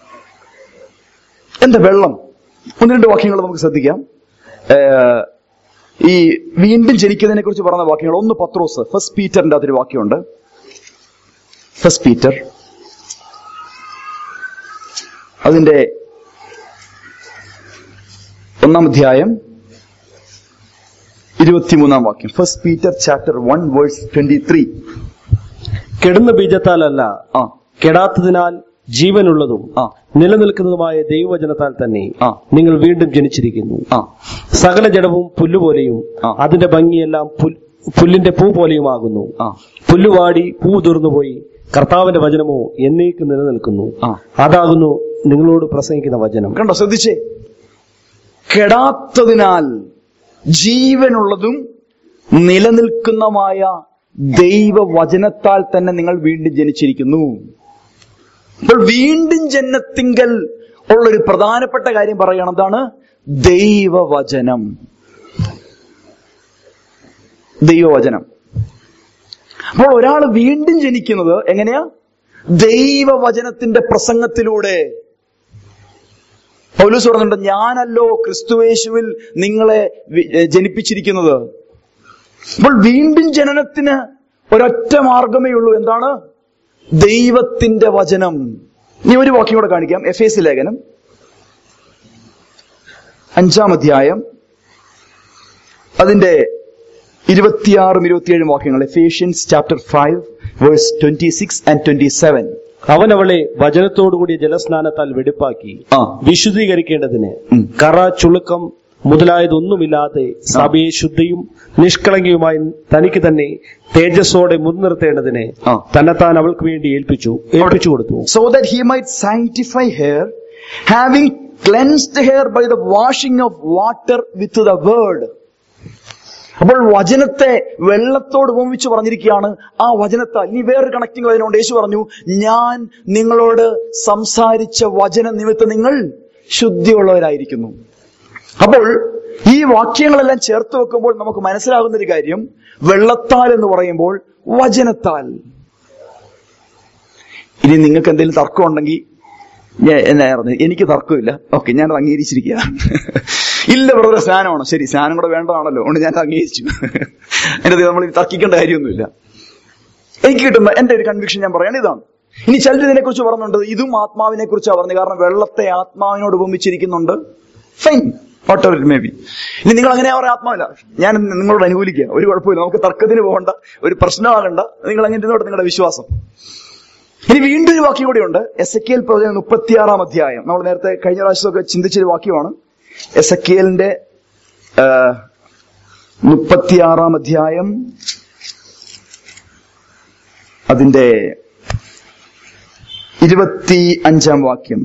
Speaker 1: എന്താ വെള്ളം ഒന്ന് രണ്ട് വാക്യങ്ങൾ നമുക്ക് ശ്രദ്ധിക്കാം ഏഹ്, ഈ വീണ്ടും ജനിക്കുന്നതിനെ കുറിച്ച് പറഞ്ഞ വാക്യങ്ങൾ ഒന്ന് പത്രോസ് ഫസ്റ്റ് പീറ്ററിന്റെ അതൊരു വാക്യമുണ്ട് ഫസ്റ്റ് പീറ്റർ അതിന്റെ ഒന്നാം അധ്യായം ഇരുപത്തിമൂന്നാം വാക്യം first Peter chapter one verse twenty three
Speaker 2: കെടുന്ന ബീജത്താലല്ല
Speaker 1: ആ
Speaker 2: കെടാത്തതിനാൽ ജീവനുള്ളതും
Speaker 1: ആ
Speaker 2: നിലനിൽക്കുന്നതുമായ ദൈവവചനത്താൽ തന്നെ
Speaker 1: ആ.
Speaker 2: നിങ്ങൾ വീണ്ടും ജനിച്ചിരിക്കുന്നു
Speaker 1: ആ
Speaker 2: സകല ജഡവും പുല്ലുപോലെയും
Speaker 1: ആ.
Speaker 2: അതിന്റെ ഭംഗിയെല്ലാം പുൽ- പുല്ലിന്റെ പൂ പോലെയുമാകുന്നു
Speaker 1: ആ
Speaker 2: പുല്ലുവാടി പൂ തീർന്നുപോയി കർത്താവിന്റെ വചനമോ എന്നേക്ക് നിലനിൽക്കുന്നു
Speaker 1: ആ.
Speaker 2: അതാകുന്നു നിങ്ങളോട് പ്രസംഗിക്കുന്ന വചനം
Speaker 1: കണ്ടോ ശ്രദ്ധിച്ചേ കെടാത്തതിനാൽ ജീവനുള്ളതും നിലനിൽക്കുന്നതുമായ ദൈവവചനത്താൽ തന്നെ നിങ്ങൾ വീണ്ടും ജനിച്ചിരിക്കുന്നു അപ്പോൾ വീണ്ടും ജന്മത്തിങ്കൽ ഉള്ളൊരു പ്രധാനപ്പെട്ട കാര്യം പറയണം എന്താണ് ദൈവവചനം ദൈവവചനം അപ്പോൾ ഒരാൾ വീണ്ടും ജനിക്കുന്നത് എങ്ങനെയാ ദൈവവചനത്തിന്റെ പ്രസംഗത്തിലൂടെ പൗലൂസ് പറഞ്ഞിട്ടുണ്ട് ഞാനല്ലോ ക്രിസ്തുവേശുവിൽ നിങ്ങളെ വി- ഏ, ജനിപ്പിച്ചിരിക്കുന്നത് അപ്പോൾ വീണ്ടും ജനനത്തിന് ഒരൊറ്റ മാർഗമേ ഉള്ളൂ എന്താണ് ദൈവത്തിന്റെ വചനം ഇനി ഒരു വാക്യം കൂടെ കാണിക്കാം എഫ് എസ് ലേഖനം അഞ്ചാം അധ്യായം അതിന്റെ ഇരുപത്തിയാറും ഇരുപത്തിയേഴും വാക്യങ്ങൾ Ephesians chapter five verse twenty six and twenty seven
Speaker 2: അവൻ അവളെ വചനത്തോടുകൂടിയ ജലസ്നാനത്താൽ വെടിപ്പാക്കി
Speaker 1: ആ
Speaker 2: വിശുദ്ധീകരിക്കേണ്ടതിന്
Speaker 1: ഉം.
Speaker 2: കറ ചുളുക്കം മുതലായതൊന്നുമില്ലാതെ സഭയെ ശുദ്ധിയും നിഷ്കളങ്കയുമായി തനിക്ക് തന്നെ തേജസ്സോടെ മുൻനിർത്തേണ്ടതിന്
Speaker 1: ആ.
Speaker 2: തന്നെത്താൻ അവൾക്ക് വേണ്ടി ഏൽപ്പിച്ചു ഏൽപ്പിച്ചു കൊടുത്തു
Speaker 1: so that he might sanctify her, having cleansed her by the washing of water with the word. അപ്പോൾ വചനത്തെ വെള്ളത്തോട് ഉപമിച്ച് പറഞ്ഞിരിക്കുകയാണ് ആ വചനത്താൽ ഇനി വേറൊരു കണക്റ്റിംഗ് വചനമുണ്ട് യേശു പറഞ്ഞു ഞാൻ നിങ്ങളോട് സംസാരിച്ച വചന നിമിത്തം നിങ്ങൾ ശുദ്ധിയുള്ളവരായിരിക്കുന്നു അപ്പോൾ ഈ വാക്യങ്ങളെല്ലാം ചേർത്ത് വെക്കുമ്പോൾ നമുക്ക് മനസ്സിലാകുന്ന ഒരു കാര്യം വെള്ളത്താൽ എന്ന് പറയുമ്പോൾ വചനത്താൽ ഇനി നിങ്ങൾക്ക് എന്തെങ്കിലും തർക്കം ഉണ്ടെങ്കിൽ ഞാൻ എന്നാ പറഞ്ഞു എനിക്ക് തർക്കമില്ല ഓക്കെ ഞാൻ അംഗീകരിച്ചിരിക്കുക ഇല്ല ബ്രദർ സ്നാനമാണോ ശരി സ്നാനം കൂടെ വേണ്ടതാണല്ലോ അതുകൊണ്ട് ഞാൻ അംഗീകരിച്ചു എന്റെ നമ്മൾ തർക്കിക്കേണ്ട കാര്യമൊന്നുമില്ല എനിക്ക് കിട്ടുന്ന എന്റെ ഒരു കൺവിക്ഷൻ ഞാൻ പറയാണ് ഇതാണ് ഇനി ചിലർ ഇതിനെ കുറിച്ച് പറഞ്ഞിട്ടുണ്ട് ഇതും ആത്മാവിനെ കുറിച്ചാണ് പറഞ്ഞത് കാരണം വെള്ളത്തെ ആത്മാവിനോട് ഉപമിച്ചിരിക്കുന്നുണ്ട് fine whatever it may be ഇനി നിങ്ങൾ അങ്ങനെ പറയാൻ ആത്മാവില്ല ഞാൻ നിങ്ങളോട് അനുകൂലിക്കുക ഒരു കുഴപ്പമില്ല നമുക്ക് തർക്കത്തിന് പോകണ്ട ഒരു പ്രശ്നമാകണ്ട നിങ്ങൾ അങ്ങനെ ഇരുന്നോട്ടെ നിങ്ങളുടെ വിശ്വാസം ഇനി വീണ്ടും ഒരു വാക്യം കൂടിയുണ്ട് എസ് എ കെൽ പ്രവചനം മുപ്പത്തിയാറാം അധ്യായം നമ്മൾ നേരത്തെ കഴിഞ്ഞ പ്രാവശ്യമൊക്കെ ചിന്തിച്ചൊരു വാക്യമാണ് എസ് എ കെലിന്റെ മുപ്പത്തിയാറാം അധ്യായം അതിന്റെ ഇരുപത്തി അഞ്ചാം വാക്യം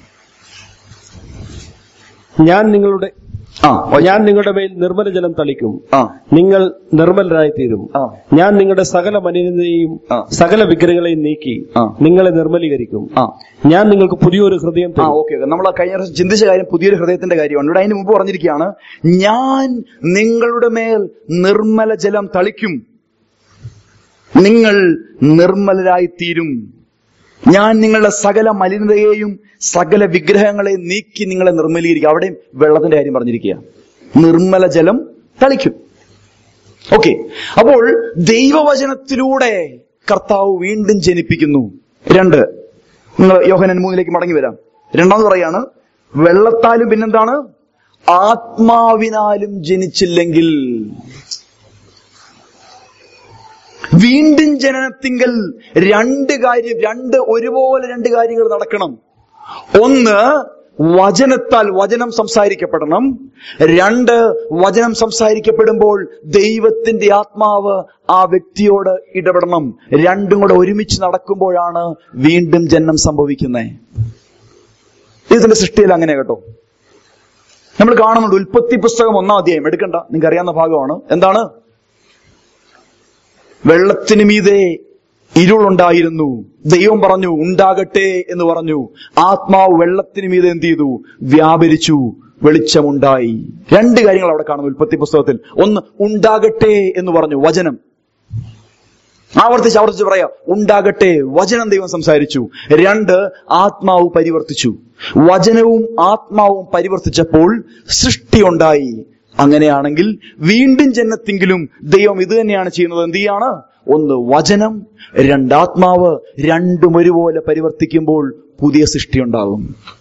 Speaker 2: ഞാൻ നിങ്ങളുടെ
Speaker 1: ആ
Speaker 2: ഞാൻ നിങ്ങളുടെ മേൽ നിർമ്മല ജലം തളിക്കും
Speaker 1: ആ
Speaker 2: നിങ്ങൾ നിർമ്മലരായി തീരും
Speaker 1: ആ.
Speaker 2: ഞാൻ നിങ്ങളുടെ സകല മലിനതയും
Speaker 1: ആ.
Speaker 2: സകല വിഗ്രഹങ്ങളെയും നീക്കി
Speaker 1: ആ.
Speaker 2: നിങ്ങളെ നിർമ്മലീകരിക്കും
Speaker 1: ആ
Speaker 2: ഞാൻ നിങ്ങൾക്ക് പുതിയൊരു ഹൃദയം
Speaker 1: ആ
Speaker 2: തരും
Speaker 1: ഓക്കെ നമ്മൾ കഴിഞ്ഞ പ്രാവശ്യം ചിന്തിച്ച കാര്യം പുതിയൊരു ഹൃദയത്തിന്റെ കാര്യമാണ് ഇവിടെ അതിന് മുമ്പ് പറഞ്ഞിരിക്കുകയാണ് ഞാൻ നിങ്ങളുടെ മേൽ നിർമ്മല ജലം തളിക്കും നിങ്ങൾ നിർമ്മലരായി തീരും ഞാൻ നിങ്ങളുടെ സകല മലിനതയെയും സകല വിഗ്രഹങ്ങളെയും നീക്കി നിങ്ങളെ നിർമ്മലീകരിക്കും അവിടെയും വെള്ളത്തിന്റെ കാര്യം പറഞ്ഞിരിക്കുക നിർമ്മല ജലം തളിക്കും ഓക്കെ അപ്പോൾ ദൈവവചനത്തിലൂടെ കർത്താവ് വീണ്ടും ജനിപ്പിക്കുന്നു രണ്ട് നിങ്ങൾ യോഹനൻ മൂന്നിലേക്ക് മടങ്ങി വരാം രണ്ടാമത് പറയാണ് വെള്ളത്താലും പിന്നെന്താണ് ആത്മാവിനാലും ജനിച്ചില്ലെങ്കിൽ വീണ്ടും ജനനത്തിങ്കൽ രണ്ട് കാര്യം രണ്ട് ഒരുപോലെ രണ്ട് കാര്യങ്ങൾ നടക്കണം ഒന്ന് വചനത്താൽ വചനം സംസാരിക്കപ്പെടണം രണ്ട് വചനം സംസാരിക്കപ്പെടുമ്പോൾ ദൈവത്തിന്റെ ആത്മാവ് ആ വ്യക്തിയോട് ഇടപെടണം രണ്ടും കൂടെ ഒരുമിച്ച് നടക്കുമ്പോഴാണ് വീണ്ടും ജനനം സംഭവിക്കുന്നത് ഇതിന്റെ സൃഷ്ടിയിൽ അങ്ങനെ കേട്ടോ നമ്മൾ കാണുന്നുണ്ട് ഉൽപ്പത്തി പുസ്തകം ഒന്നാം അധ്യായം എടുക്കണ്ട നിങ്ങൾക്ക് അറിയാവുന്ന ഭാഗമാണ് എന്താണ് വെള്ളത്തിന് മീതെ ഇരുളുണ്ടായിരുന്നു ദൈവം പറഞ്ഞു ഉണ്ടാകട്ടെ എന്ന് പറഞ്ഞു ആത്മാവ് വെള്ളത്തിന് മീതെ എന്ത് ചെയ്തു വ്യാപരിച്ചു വെളിച്ചമുണ്ടായി രണ്ട് കാര്യങ്ങൾ അവിടെ കാണുന്നു ഉൽപ്പത്തി പുസ്തകത്തിൽ ഒന്ന് ഉണ്ടാകട്ടെ എന്ന് പറഞ്ഞു വചനം ആവർത്തിച്ച് ആവർത്തിച്ച് പറയാം ഉണ്ടാകട്ടെ വചനം ദൈവം സംസാരിച്ചു രണ്ട് ആത്മാവ് പരിവർത്തിച്ചു വചനവും ആത്മാവും പരിവർത്തിച്ചപ്പോൾ സൃഷ്ടി ഉണ്ടായി അങ്ങനെയാണെങ്കിൽ വീണ്ടും ജന്നത്തെങ്കിലും ദൈവം ഇത് തന്നെയാണ് ചെയ്യുന്നത് എന്ത് ചെയ്യാണ് ഒന്ന് വചനം രണ്ടാത്മാവ് രണ്ടും ഒരുപോലെ പരിവർത്തിക്കുമ്പോൾ പുതിയ സൃഷ്ടി ഉണ്ടാകും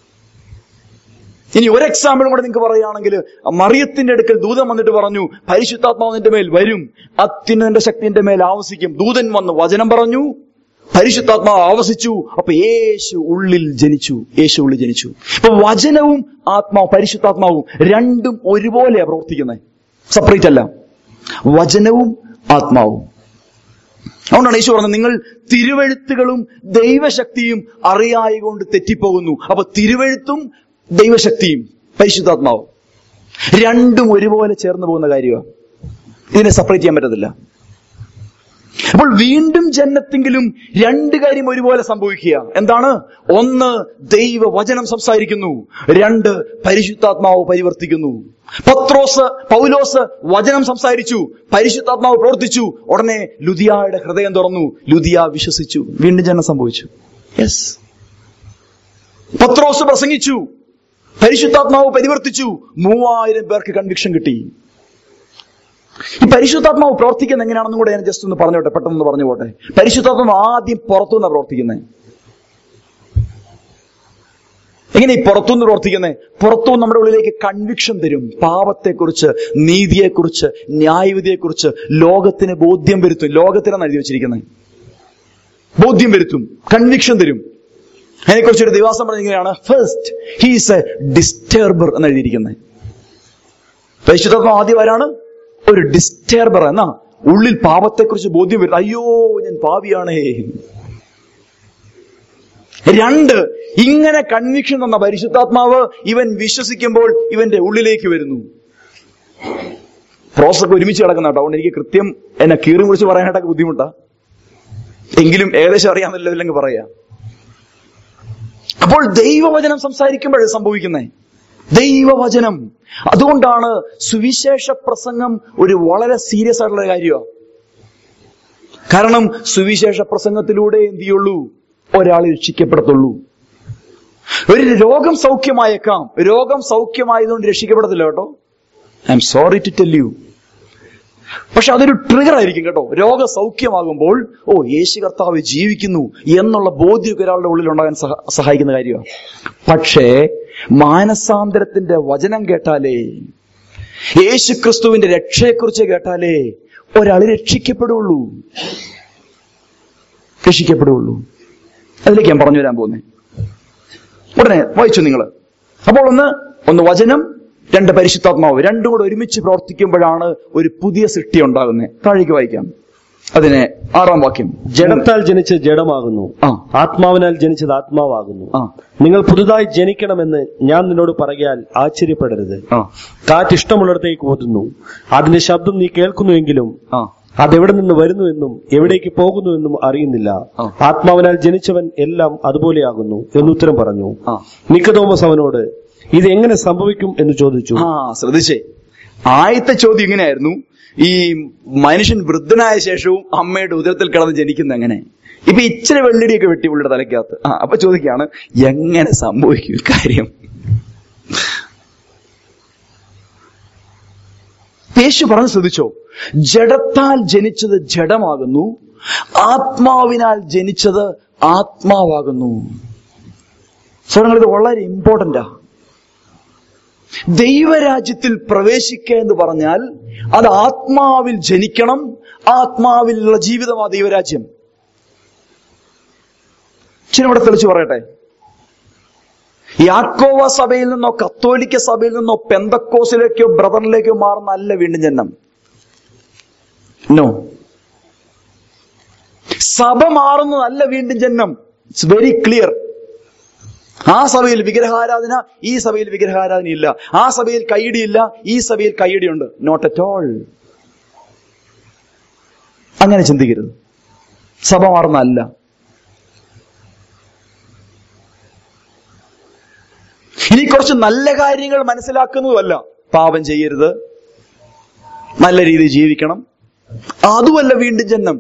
Speaker 1: ഇനി ഒരു എക്സാമ്പിളും കൂടെ നിങ്ങൾക്ക് പറയുകയാണെങ്കിൽ മറിയത്തിന്റെ അടുക്കൽ ദൂതൻ വന്നിട്ട് പറഞ്ഞു പരിശുദ്ധാത്മാവ് നിന്റെ മേൽ വരും അത്യുന്നതിന്റെ ശക്തി നിന്റെ മേൽ ആവസിക്കും ദൂതൻ വന്ന് വചനം പറഞ്ഞു പരിശുദ്ധാത്മാവ് ആവസിച്ചു അപ്പൊ യേശു ഉള്ളിൽ ജനിച്ചു യേശു ഉള്ളിൽ ജനിച്ചു ഇപ്പൊ വചനവും ആത്മാവും പരിശുദ്ധാത്മാവും രണ്ടും ഒരുപോലെയാ പ്രവർത്തിക്കുന്നത് സെപ്പറേറ്റ് അല്ല വചനവും ആത്മാവും അതുകൊണ്ടാണ് യേശു പറഞ്ഞത് നിങ്ങൾ തിരുവഴുത്തുകളും ദൈവശക്തിയും അറിയായി കൊണ്ട് തെറ്റിപ്പോകുന്നു അപ്പൊ തിരുവഴുത്തും ദൈവശക്തിയും പരിശുദ്ധാത്മാവും രണ്ടും ഒരുപോലെ ചേർന്ന് പോകുന്ന കാര്യമാണ് ഇതിനെ സെപ്പറേറ്റ് ചെയ്യാൻ പറ്റത്തില്ല അപ്പോൾ വീണ്ടും ജന്നത്തെങ്കിലും രണ്ട് കാര്യം ഒരുപോലെ സംഭവിക്കുക എന്താണ് ഒന്ന് ദൈവ വചനം സംസാരിക്കുന്നു രണ്ട് പരിശുദ്ധാത്മാവ് പരിവർത്തിക്കുന്നു പത്രോസ് പൗലോസ് വചനം സംസാരിച്ചു പരിശുദ്ധാത്മാവ് പ്രവർത്തിച്ചു ഉടനെ ലുദിയായുടെ ഹൃദയം തുറന്നു ലുദിയ വിശ്വസിച്ചു വീണ്ടും ജനം സംഭവിച്ചു യെസ് പത്രോസ് പ്രസംഗിച്ചു പരിശുദ്ധാത്മാവ് പരിവർത്തിച്ചു മൂവായിരം പേർക്ക് കൺവിക്ഷൻ കിട്ടി ഈ പരിശുദ്ധാത്മാവ് പ്രവർത്തിക്കുന്നത് എങ്ങനെയാണെന്നും കൂടെ ഞാൻ ജസ്റ്റ് ഒന്ന് പറഞ്ഞോട്ടെ പെട്ടെന്ന് പറഞ്ഞു പോട്ടെ പരിശുദ്ധാത്മാവ് ആദ്യം പുറത്തുനിന്ന് പ്രവർത്തിക്കുന്നത് എങ്ങനെ ഈ പുറത്തുനിന്ന് പ്രവർത്തിക്കുന്നത് പുറത്തുനിന്ന് നമ്മുടെ ഉള്ളിലേക്ക് കൺവിക്ഷൻ തരും പാപത്തെക്കുറിച്ച് നീതിയെക്കുറിച്ച് ന്യായവിധിയെക്കുറിച്ച് ലോകത്തിന് ബോധ്യം വരുത്തും ലോകത്തിനാണ് എഴുതി വെച്ചിരിക്കുന്നത് ബോധ്യം വരുത്തും കൺവിക്ഷൻ തരും അതിനെക്കുറിച്ച് ഒരു ദിവാസം പറഞ്ഞിങ്ങനെയാണ് ഫസ്റ്റ് ഹീസ് എ ഡിസ്റ്റർബർ എന്ന് എഴുതിയിരിക്കുന്നത് പരിശുദ്ധാത്മാവ് ആദ്യം ആരാണ് ഒരു ഡിസ്റ്റർബർ എന്നാ ഉള്ളിൽ പാപത്തെക്കുറിച്ച് ബോധ്യം വരും അയ്യോ ഞാൻ പാപിയാണേ രണ്ട് ഇങ്ങനെ കൺവിക്ഷൻ തന്ന പരിശുദ്ധാത്മാവ് ഇവൻ വിശ്വസിക്കുമ്പോൾ ഇവന്റെ ഉള്ളിലേക്ക് വരുന്നു പ്രോസസ് ഒരുമിച്ച് കിടക്കുന്ന കേട്ടോ അതുകൊണ്ട് എനിക്ക് കൃത്യം എന്നെ കീറി കുറിച്ച് പറയാനായിട്ടൊക്കെ ബുദ്ധിമുട്ടാ എങ്കിലും ഏകദേശം അറിയാമെന്നല്ലോ ഇല്ലെങ്കിൽ പറയാം അപ്പോൾ ദൈവവചനം സംസാരിക്കുമ്പോഴേ സംഭവിക്കുന്നേ ദൈവവചനം അതുകൊണ്ടാണ് സുവിശേഷ പ്രസംഗം ഒരു വളരെ സീരിയസ് ആയിട്ടുള്ള കാര്യമാണ് കാരണം സുവിശേഷ പ്രസംഗത്തിലൂടെ എന്ത് ചെയ്യുള്ളൂ ഒരാൾ രക്ഷിക്കപ്പെടത്തുള്ളൂ ഒരു രോഗം സൗഖ്യമായേക്കാം രോഗം സൗഖ്യമായതുകൊണ്ട് രക്ഷിക്കപ്പെടത്തില്ല കേട്ടോ I'm sorry to tell you പക്ഷെ അതൊരു ട്രിഗർ ആയിരിക്കും കേട്ടോ രോഗ സൗഖ്യമാകുമ്പോൾ ഓ യേശു കർത്താവ് ജീവിക്കുന്നു എന്നുള്ള ബോധ്യമൊക്കെ ഒരാളുടെ ഉള്ളിൽ ഉണ്ടാകാൻ സഹ- സഹായിക്കുന്ന കാര്യമാണ് പക്ഷേ മാനസാന്തരത്തിന്റെ വചനം കേട്ടാലേ യേശു ക്രിസ്തുവിന്റെ രക്ഷയെക്കുറിച്ച് കേട്ടാലേ ഒരാൾ രക്ഷിക്കപ്പെടുള്ളൂ രക്ഷിക്കപ്പെടുള്ളൂ അതിലേക്ക് ഞാൻ പറഞ്ഞു വരാൻ പോകുന്നേ ഉടനെ വായിച്ചു നിങ്ങൾ അപ്പോൾ ഒന്ന് ഒന്ന് വചനം രണ്ട് പരിശുദ്ധാത്മാവ് രണ്ടും കൂടെ ഒരുമിച്ച് പ്രവർത്തിക്കുമ്പോഴാണ് ഒരു പുതിയ സൃഷ്ടി ഉണ്ടാകുന്നത് താഴേക്ക് വായിക്കാം അതിനെ ആറാം വാക്യം ജഡം
Speaker 2: ജഡത്താൽ ജനിച്ച് ജഡമാകുന്നു
Speaker 1: ആ
Speaker 2: ആത്മാവിനാൽ ജനിച്ചത് ആത്മാവാകുന്നു
Speaker 1: ആ
Speaker 2: നിങ്ങൾ പുതുതായി ജനിക്കണമെന്ന് ഞാൻ നിന്നോട് പറയാൽ ആശ്ചര്യപ്പെടരുത്
Speaker 1: ആ
Speaker 2: കാറ്റ് ഇഷ്ടമുള്ളിടത്തേക്ക് ഓതുന്നു അതിന്റെ ശബ്ദം നീ കേൾക്കുന്നുവെങ്കിലും
Speaker 1: ആ
Speaker 2: അതെവിടെ നിന്ന് വരുന്നുവെന്നും എവിടേക്ക് പോകുന്നുവെന്നും അറിയുന്നില്ല
Speaker 1: ആ.
Speaker 2: ആത്മാവിനാൽ ജനിച്ചവൻ എല്ലാം അതുപോലെയാകുന്നു എന്നുത്തരം പറഞ്ഞു
Speaker 1: ആ
Speaker 2: നിക്കതോമസ് അവനോട് ഇത് എങ്ങനെ സംഭവിക്കും എന്ന് ചോദിച്ചു
Speaker 1: ആ ശ്രദ്ധിച്ചേ ആദ്യത്തെ ചോദ്യം ഇങ്ങനെയായിരുന്നു ഈ മനുഷ്യൻ വൃദ്ധനായ ശേഷവും അമ്മയുടെ ഉദരത്തിൽ കിടന്ന് ജനിക്കുന്ന എങ്ങനെ ഇപ്പൊ ഇച്ചിരി വെള്ളിടിയൊക്കെ വെട്ടി പുള്ളിയുടെ തലയ്ക്കകത്ത് ആ അപ്പൊ ചോദിക്കുകയാണ് എങ്ങനെ സംഭവിക്കും ഈ കാര്യം യേശു പറഞ്ഞു ശ്രദ്ധിച്ചോ ജഡത്താൽ ജനിച്ചത് ജഡമാകുന്നു ആത്മാവിനാൽ ജനിച്ചത് ആത്മാവാകുന്നു സ്വരങ്ങൾ ഇത് വളരെ ഇമ്പോർട്ടന്റാ ദൈവരാജ്യത്തിൽ പ്രവേശിക്കുക എന്ന് പറഞ്ഞാൽ അത് ആത്മാവിൽ ജനിക്കണം ആത്മാവിലുള്ള ജീവിതമാ ദൈവരാജ്യം ഇച്ചിരി ഇവിടെ തെളിച്ചു പറയട്ടെ യാക്കോവ സഭയിൽ നിന്നോ കത്തോലിക്ക സഭയിൽ നിന്നോ പെന്തക്കോസിലേക്കോ ബ്രദറിലേക്കോ മാറുന്നല്ല വീണ്ടും ജന്മം നോ സഭ മാറുന്നതല്ല വീണ്ടും ജന്മം ഇറ്റ്സ് വെരി ക്ലിയർ ആ സഭയിൽ വിഗ്രഹാരാധന ഈ സഭയിൽ വിഗ്രഹാരാധന ഇല്ല ആ സഭയിൽ കൈയിടിയില്ല ഈ സഭയിൽ കൈയിടിയുണ്ട് നോട്ട് അറ്റ് ഓൾ അങ്ങനെ ചിന്തിക്കരുത് സഭ മാറുന്നതല്ല ഇനി കുറച്ച് നല്ല കാര്യങ്ങൾ മനസ്സിലാക്കുന്നതുമല്ല പാപം ചെയ്യരുത് നല്ല രീതിയിൽ ജീവിക്കണം അതുമല്ല വീണ്ടും ജന്മം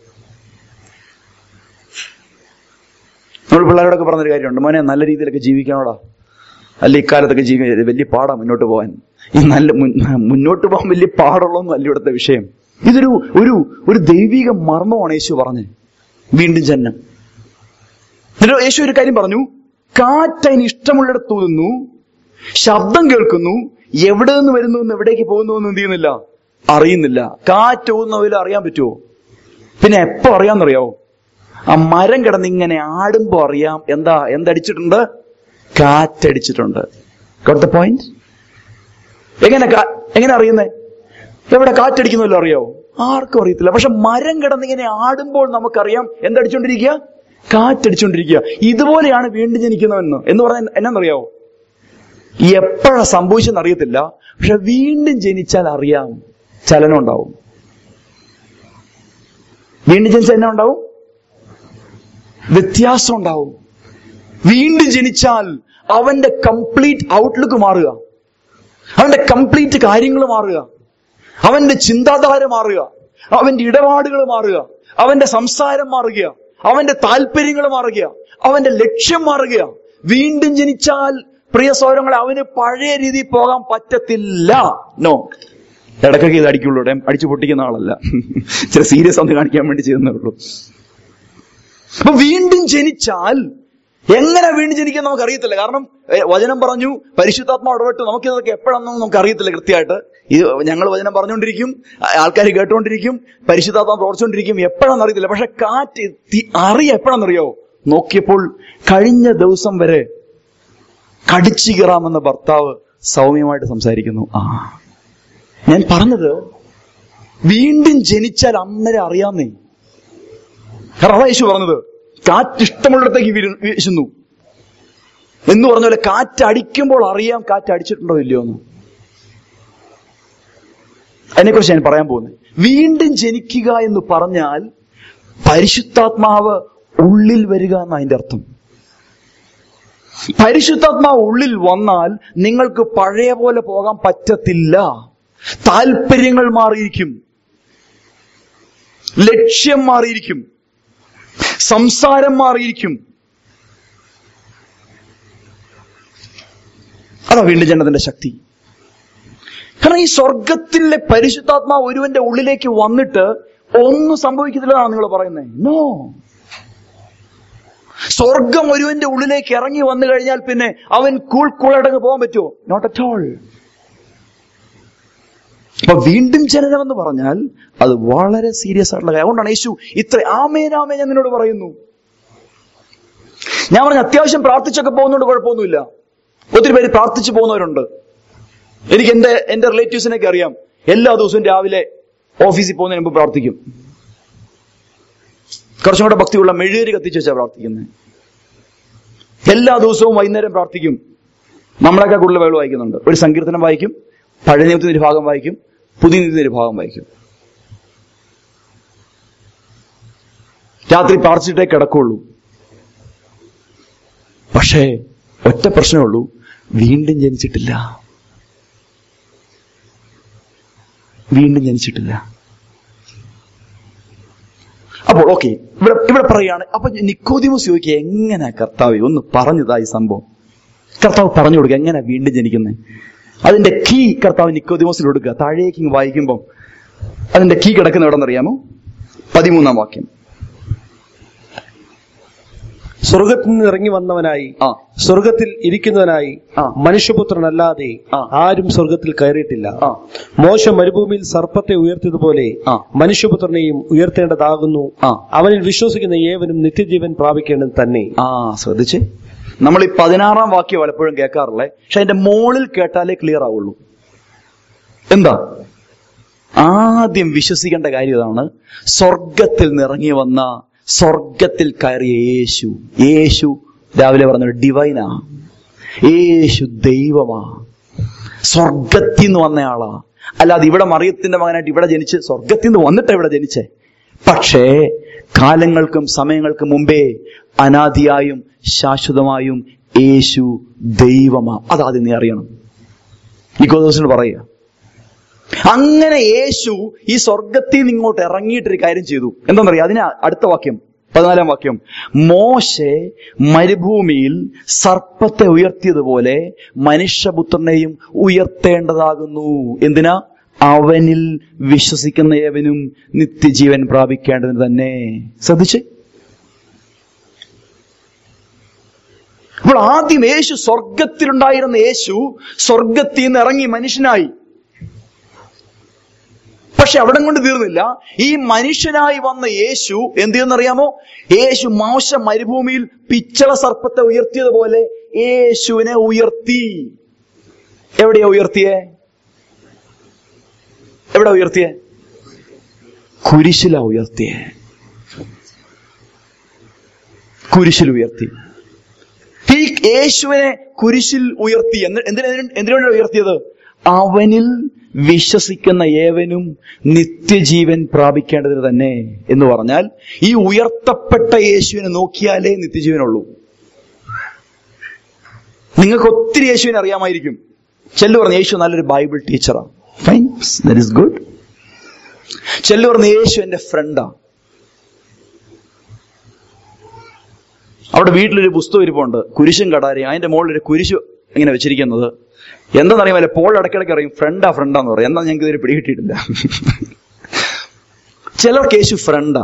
Speaker 1: നമ്മൾ പിള്ളേരോടൊക്കെ പറഞ്ഞൊരു കാര്യമുണ്ട് മോനെ നല്ല രീതിയിലൊക്കെ ജീവിക്കണോടാ അല്ല ഇക്കാലത്തൊക്കെ ജീവിക്കാൻ വലിയ പാടാ മുന്നോട്ട് പോകാൻ ഈ നല്ല മുൻ- മുന്നോട്ട് പോകാൻ വലിയ പാടുള്ളൊന്നും അല്ല ഇവിടുത്തെ വിഷയം ഇതൊരു ഒരു ഒരു ദൈവിക മർമ്മമാണ് യേശു പറഞ്ഞ് വീണ്ടും ജന്മം എന്നിട്ട് യേശു ഒരു കാര്യം പറഞ്ഞു കാറ്റ് അതിന് ഇഷ്ടമുള്ളിടത്ത് ഊതുന്നു ശബ്ദം കേൾക്കുന്നു എവിടെ നിന്ന് വരുന്നു എന്ന് എവിടേക്ക് പോകുന്നു എന്ന് എന്ത് ചെയ്യുന്നില്ല അറിയുന്നില്ല കാറ്റ് ഊതുന്നതിൽ അറിയാൻ പറ്റുമോ പിന്നെ എപ്പോ അറിയാമെന്നറിയാവോ ആ മരം കിടന്ന് ഇങ്ങനെ ആടുമ്പോ അറിയാം എന്താ എന്തടിച്ചിട്ടുണ്ട് കാറ്റടിച്ചിട്ടുണ്ട് ഗോട്ട് ദ പോയിന്റ് എങ്ങനെ കാ- എങ്ങനെ അറിയുന്നേ എവിടെ കാറ്റടിക്കുന്നല്ലോ അറിയാവോ ആർക്കും അറിയത്തില്ല പക്ഷെ മരം കിടന്നിങ്ങനെ ആടുമ്പോൾ നമുക്കറിയാം എന്തടിച്ചോണ്ടിരിക്കുക കാറ്റടിച്ചോണ്ടിരിക്കുക ഇതുപോലെയാണ് വീണ്ടും ജനിക്കുന്നവെന്ന് എന്ന് പറഞ്ഞാൽ എന്നറിയാവോ എപ്പോഴാ സംഭവിച്ചെന്ന് അറിയത്തില്ല പക്ഷെ വീണ്ടും ജനിച്ചാൽ അറിയാം ചലനം ഉണ്ടാവും വീണ്ടും ജനിച്ചാൽ എന്നാ ഉണ്ടാവും വ്യത്യാസം ഉണ്ടാവും വീണ്ടും ജനിച്ചാൽ അവന്റെ കംപ്ലീറ്റ് ഔട്ട്ലുക്ക് മാറുക അവന്റെ കംപ്ലീറ്റ് കാര്യങ്ങൾ മാറുക അവന്റെ ചിന്താധാര മാറുക അവന്റെ ഇടപാടുകൾ മാറുക അവന്റെ സംസാരം മാറുക അവന്റെ താല്പര്യങ്ങൾ മാറുക അവന്റെ ലക്ഷ്യം മാറുക വീണ്ടും ജനിച്ചാൽ പ്രിയ സൗരങ്ങളെ അവന് പഴയ രീതിയിൽ പോകാൻ പറ്റത്തില്ല നോ ഇടയ്ക്കൊക്കെ ഇത് അടിക്കുള്ളൂ ഇവിടെ അടിച്ചു പൊട്ടിക്കുന്ന ആളല്ല ചില സീരിയസ് ഒന്ന് കാണിക്കാൻ വേണ്ടി ചെയ്യുന്നേ ഉള്ളൂ അപ്പൊ വീണ്ടും ജനിച്ചാൽ എങ്ങനെ വീണ്ടും ജനിക്കാൻ നമുക്ക് അറിയത്തില്ല കാരണം ഏ, വചനം പറഞ്ഞു പരിശുദ്ധാത്മാവ് ഇടപെട്ടു നമുക്ക് ഇതൊക്കെ എപ്പോഴാണെന്ന് നമുക്ക് അറിയത്തില്ല കൃത്യമായിട്ട് ഇത് ഞങ്ങൾ വചനം പറഞ്ഞുകൊണ്ടിരിക്കും ആൾക്കാർ കേട്ടുകൊണ്ടിരിക്കും പരിശുദ്ധാത്മാവ് പ്രവർത്തിച്ചുകൊണ്ടിരിക്കും എപ്പോഴാണെന്ന് അറിയത്തില്ല പക്ഷെ കാറ്റ് തി- അറിയ എപ്പോഴാണെന്നറിയോ നോക്കിയപ്പോൾ കഴിഞ്ഞ ദിവസം വരെ കടിച്ചു കീറാമെന്ന ഭർത്താവ് സൗമ്യമായിട്ട് സംസാരിക്കുന്നു ആ ഞാൻ പറഞ്ഞത് വീണ്ടും ജനിച്ചാൽ അന്നേരം അറിയാന്നേ കാരണം അതാ യേശു പറഞ്ഞത് കാറ്റ് ഇഷ്ടമുള്ളിടത്തേക്ക് വീരു- വീശുന്നു എന്ന് പറഞ്ഞ പോലെ കാറ്റ് അടിക്കുമ്പോൾ അറിയാം കാറ്റ് അടിച്ചിട്ടുണ്ടോ ഇല്ലയോ എന്ന് അതിനെക്കുറിച്ച് ഞാൻ പറയാൻ പോകുന്നത് വീണ്ടും ജനിക്കുക എന്ന് പറഞ്ഞാൽ പരിശുദ്ധാത്മാവ് ഉള്ളിൽ വരിക എന്ന അതിന്റെ അർത്ഥം പരിശുദ്ധാത്മാവ് ഉള്ളിൽ വന്നാൽ നിങ്ങൾക്ക് പഴയ പോലെ പോകാൻ പറ്റത്തില്ല താല്പര്യങ്ങൾ മാറിയിരിക്കും ലക്ഷ്യം മാറിയിരിക്കും സംസാരം മാറിയിരിക്കും അതാ വീണ്ടും ജനത്തിന്റെ ശക്തി കാരണം ഈ സ്വർഗത്തിലെ പരിശുദ്ധാത്മാവ് ഒരുവന്റെ ഉള്ളിലേക്ക് വന്നിട്ട് ഒന്നും സംഭവിക്കത്തില്ലെന്നാണ് നിങ്ങൾ പറയുന്നത് നോ സ്വർഗം ഒരുവന്റെ ഉള്ളിലേക്ക് ഇറങ്ങി വന്നു കഴിഞ്ഞാൽ പിന്നെ അവൻ കൂൾ കൂളടങ്ങ് പോകാൻ പറ്റുമോ നോട്ട് അറ്റ് ഓൾ അപ്പൊ വീണ്ടും ജനനം എന്ന് പറഞ്ഞാൽ അത് വളരെ സീരിയസ് ആയിട്ടുള്ള കാര്യം അതുകൊണ്ടാണ് യേശു ഇത്ര ആമേൻ ആമേൻ ഞാൻ നിന്നോട് പറയുന്നു ഞാൻ പറഞ്ഞ അത്യാവശ്യം പ്രാർത്ഥിച്ചൊക്കെ പോകുന്നതുകൊണ്ട് കുഴപ്പമൊന്നുമില്ല ഒത്തിരി പേര് പ്രാർത്ഥിച്ചു പോകുന്നവരുണ്ട് എനിക്ക് എന്റെ എന്റെ റിലേറ്റീവ്സിനൊക്കെ അറിയാം എല്ലാ ദിവസവും രാവിലെ ഓഫീസിൽ പോകുന്നതിന് മുമ്പ് പ്രാർത്ഥിക്കും കുറച്ചും കൂടെ ഭക്തിയുള്ള മെഴുകേരി കത്തിച്ച് വെച്ചാ പ്രാർത്ഥിക്കുന്നത് എല്ലാ ദിവസവും വൈകുന്നേരം പ്രാർത്ഥിക്കും നമ്മളൊക്കെ കൂടുതൽ ബൈബിൾ വായിക്കുന്നുണ്ട് ഒരു സങ്കീർത്തനം വായിക്കും പഴയ നിയമത്തിന്റെ ഒരു ഭാഗം വായിക്കും പുതിയ നിയമത്തിന്റെ ഒരു ഭാഗം വായിക്കും രാത്രി പ്രാർത്ഥിച്ചിട്ടേ കിടക്കുള്ളൂ പക്ഷേ ഒറ്റ പ്രശ്നമേ ഉള്ളൂ വീണ്ടും ജനിച്ചിട്ടില്ല വീണ്ടും ജനിച്ചിട്ടില്ല അപ്പോൾ ഓക്കെ ഇവിടെ ഇവിടെ പറയാണ് അപ്പൊ നിക്കോദിമോസ് ചോദിക്കുക എങ്ങനെ കർത്താവ് ഒന്ന് പറഞ്ഞതാ ഈ സംഭവം കർത്താവ് പറഞ്ഞു കൊടുക്കുക എങ്ങനെ വീണ്ടും ജനിക്കുന്നത് അതിന്റെ കീ കർത്താവ് നിക്കോദിമോസിൽ കൊടുക്കുക താഴേക്ക് ഇങ്ങ് വായിക്കുമ്പോൾ അതിന്റെ കീ കിടക്കുന്ന എവിടെ അറിയാമോ പതിമൂന്നാം വാക്യം
Speaker 2: സ്വർഗത്തിൽ നിന്ന് ഇറങ്ങി വന്നവനായി
Speaker 1: ആ
Speaker 2: സ്വർഗത്തിൽ ഇരിക്കുന്നവനായി
Speaker 1: ആ.
Speaker 2: മനുഷ്യപുത്രനല്ലാതെ
Speaker 1: ആ.
Speaker 2: ആരും സ്വർഗത്തിൽ കയറിയിട്ടില്ല
Speaker 1: ആ
Speaker 2: മോശ മരുഭൂമിയിൽ സർപ്പത്തെ ഉയർത്തിയതുപോലെ
Speaker 1: ആ.
Speaker 2: മനുഷ്യപുത്രനെയും ഉയർത്തേണ്ടതാകുന്നു
Speaker 1: ആ.
Speaker 2: അവനിൽ വിശ്വസിക്കുന്ന ഏവനും നിത്യജീവൻ പ്രാപിക്കേണ്ടത് തന്നെ
Speaker 1: ആ ശ്രദ്ധിച്ചേ നമ്മൾ ഈ പതിനാറാം വാക്യം പലപ്പോഴും കേൾക്കാറില്ലേ പക്ഷെ അതിന്റെ മോളിൽ കേട്ടാലേ ക്ലിയർ ആവുള്ളൂ എന്താ ആദ്യം വിശ്വസിക്കേണ്ട കാര്യം ഇതാണ് സ്വർഗത്തിൽ നിറങ്ങി വന്ന സ്വർഗത്തിൽ കയറിയ യേശു യേശു രാവിലെ പറഞ്ഞ ഡിവൈനാ യേശു ദൈവമാ സ്വർഗത്തിൽ നിന്ന് വന്നയാളാ അല്ലാതെ ഇവിടെ മറിയത്തിന്റെ മകനായിട്ട് ഇവിടെ ജനിച്ച് സ്വർഗത്തിൽ നിന്ന് വന്നിട്ട് ഇവിടെ ജനിച്ചേ പക്ഷേ കാലങ്ങൾക്കും സമയങ്ങൾക്കും മുമ്പേ അനാദിയായും ശാശ്വതമായും യേശു ദൈവമാ അതാദ്യം നീ അറിയണം നിക്കോദോസിനോട് പറയുക അങ്ങനെ യേശു ഈ സ്വർഗത്തിൽ നിന്ന് ഇങ്ങോട്ട് ഇറങ്ങിയിട്ടൊരു കാര്യം ചെയ്തു എന്താണെന്നറിയാം അതിന് അടുത്ത വാക്യം പതിനാലാം വാക്യം മോശെ മരുഭൂമിയിൽ സർപ്പത്തെ ഉയർത്തിയതുപോലെ മനുഷ്യപുത്രനെയും ഉയർത്തേണ്ടതാകുന്നു എന്തിനാ അവനിൽ വിശ്വസിക്കുന്ന ഏവനും നിത്യജീവൻ പ്രാപിക്കേണ്ടതിന് തന്നെ ശ്രദ്ധിച്ചേ അപ്പോൾ ആദ്യം യേശു സ്വർഗത്തിലുണ്ടായിരുന്ന യേശു സ്വർഗത്തിൽ നിന്ന് ഇറങ്ങി മനുഷ്യനായി പക്ഷെ അവിടെ കൊണ്ട് തീർന്നില്ല ഈ മനുഷ്യനായി വന്ന യേശു എന്ത് ചെയ്യുന്നറിയാമോ യേശു മോശ മരുഭൂമിയിൽ പിച്ചള സർപ്പത്തെ ഉയർത്തിയതുപോലെ യേശുവിനെ ഉയർത്തി എവിടെയാ ഉയർത്തിയേ എവിടെ ഉയർത്തിയേ കുരിശിലാ ഉയർത്തിയേ കുരിശിൽ ഉയർത്തി ഈ യേശുവിനെ കുരിശിൽ ഉയർത്തി എന്ന് എന്തിനാ എന്തിനാണ് ഉയർത്തിയത് അവനിൽ വിശ്വസിക്കുന്ന ഏവനും നിത്യജീവൻ പ്രാപിക്കേണ്ടതിന് തന്നെ എന്ന് പറഞ്ഞാൽ ഈ ഉയർത്തപ്പെട്ട യേശുവിനെ നോക്കിയാലേ നിത്യജീവനുള്ളൂ നിങ്ങൾക്ക് ഒത്തിരി യേശുവിനെ അറിയാമായിരിക്കും ചെല്ലു പറഞ്ഞ യേശു നല്ലൊരു ബൈബിൾ ടീച്ചറാ ഫൈൻ ദറ്റ് ഇസ് ഗുഡ് ചെല്ലു പറഞ്ഞ യേശു എന്റെ ഫ്രണ്ടാ അവിടെ വീട്ടിലൊരു പുസ്തകം ഇരിപ്പുണ്ട് കുരിശും കടാരയും അതിന്റെ മുകളിൽ ഒരു കുരിശ് ഇങ്ങനെ വെച്ചിരിക്കുന്നത് എന്താണെന്നറിയാമല്ലേ പോൾ ഇടയ്ക്കിടയ്ക്ക് പറയും ഫ്രണ്ടാ ഫ്രണ്ടാന്ന് പറയും എന്താ ഞങ്ങൾക്ക് ഇതുവരെ പിടികിട്ടിയിട്ടില്ല ചിലർക്ക് യേശു ഫ്രണ്ടാ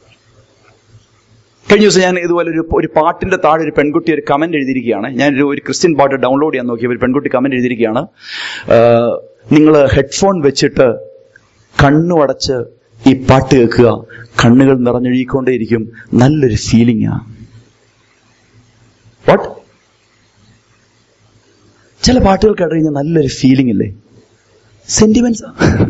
Speaker 1: കഴിഞ്ഞ ദിവസം ഞാൻ ഇതുപോലെ ഒരു ഒരു പാട്ടിന്റെ താഴെ ഒരു പെൺകുട്ടി ഒരു കമന്റ് എഴുതിയിരിക്കുകയാണ് ഞാൻ ഒരു ഒരു ക്രിസ്ത്യൻ പാട്ട് ഡൗൺലോഡ് ചെയ്യാൻ നോക്കിയ ഒരു പെൺകുട്ടി കമന്റ് എഴുതിയിരിക്കുകയാണ് നിങ്ങൾ ഹെഡ്ഫോൺ വെച്ചിട്ട് കണ്ണു അടച്ച് ഈ പാട്ട് കേൾക്കുക കണ്ണുകൾ നിറഞ്ഞൊഴുകിക്കൊണ്ടേയിരിക്കും നല്ലൊരു ഫീലിംഗാ വാട്ട് ചില പാട്ടുകൾ കേട്ട് കഴിഞ്ഞാൽ നല്ലൊരു ഫീലിംഗ് അല്ലേ സെന്റിമെന്റ്സ്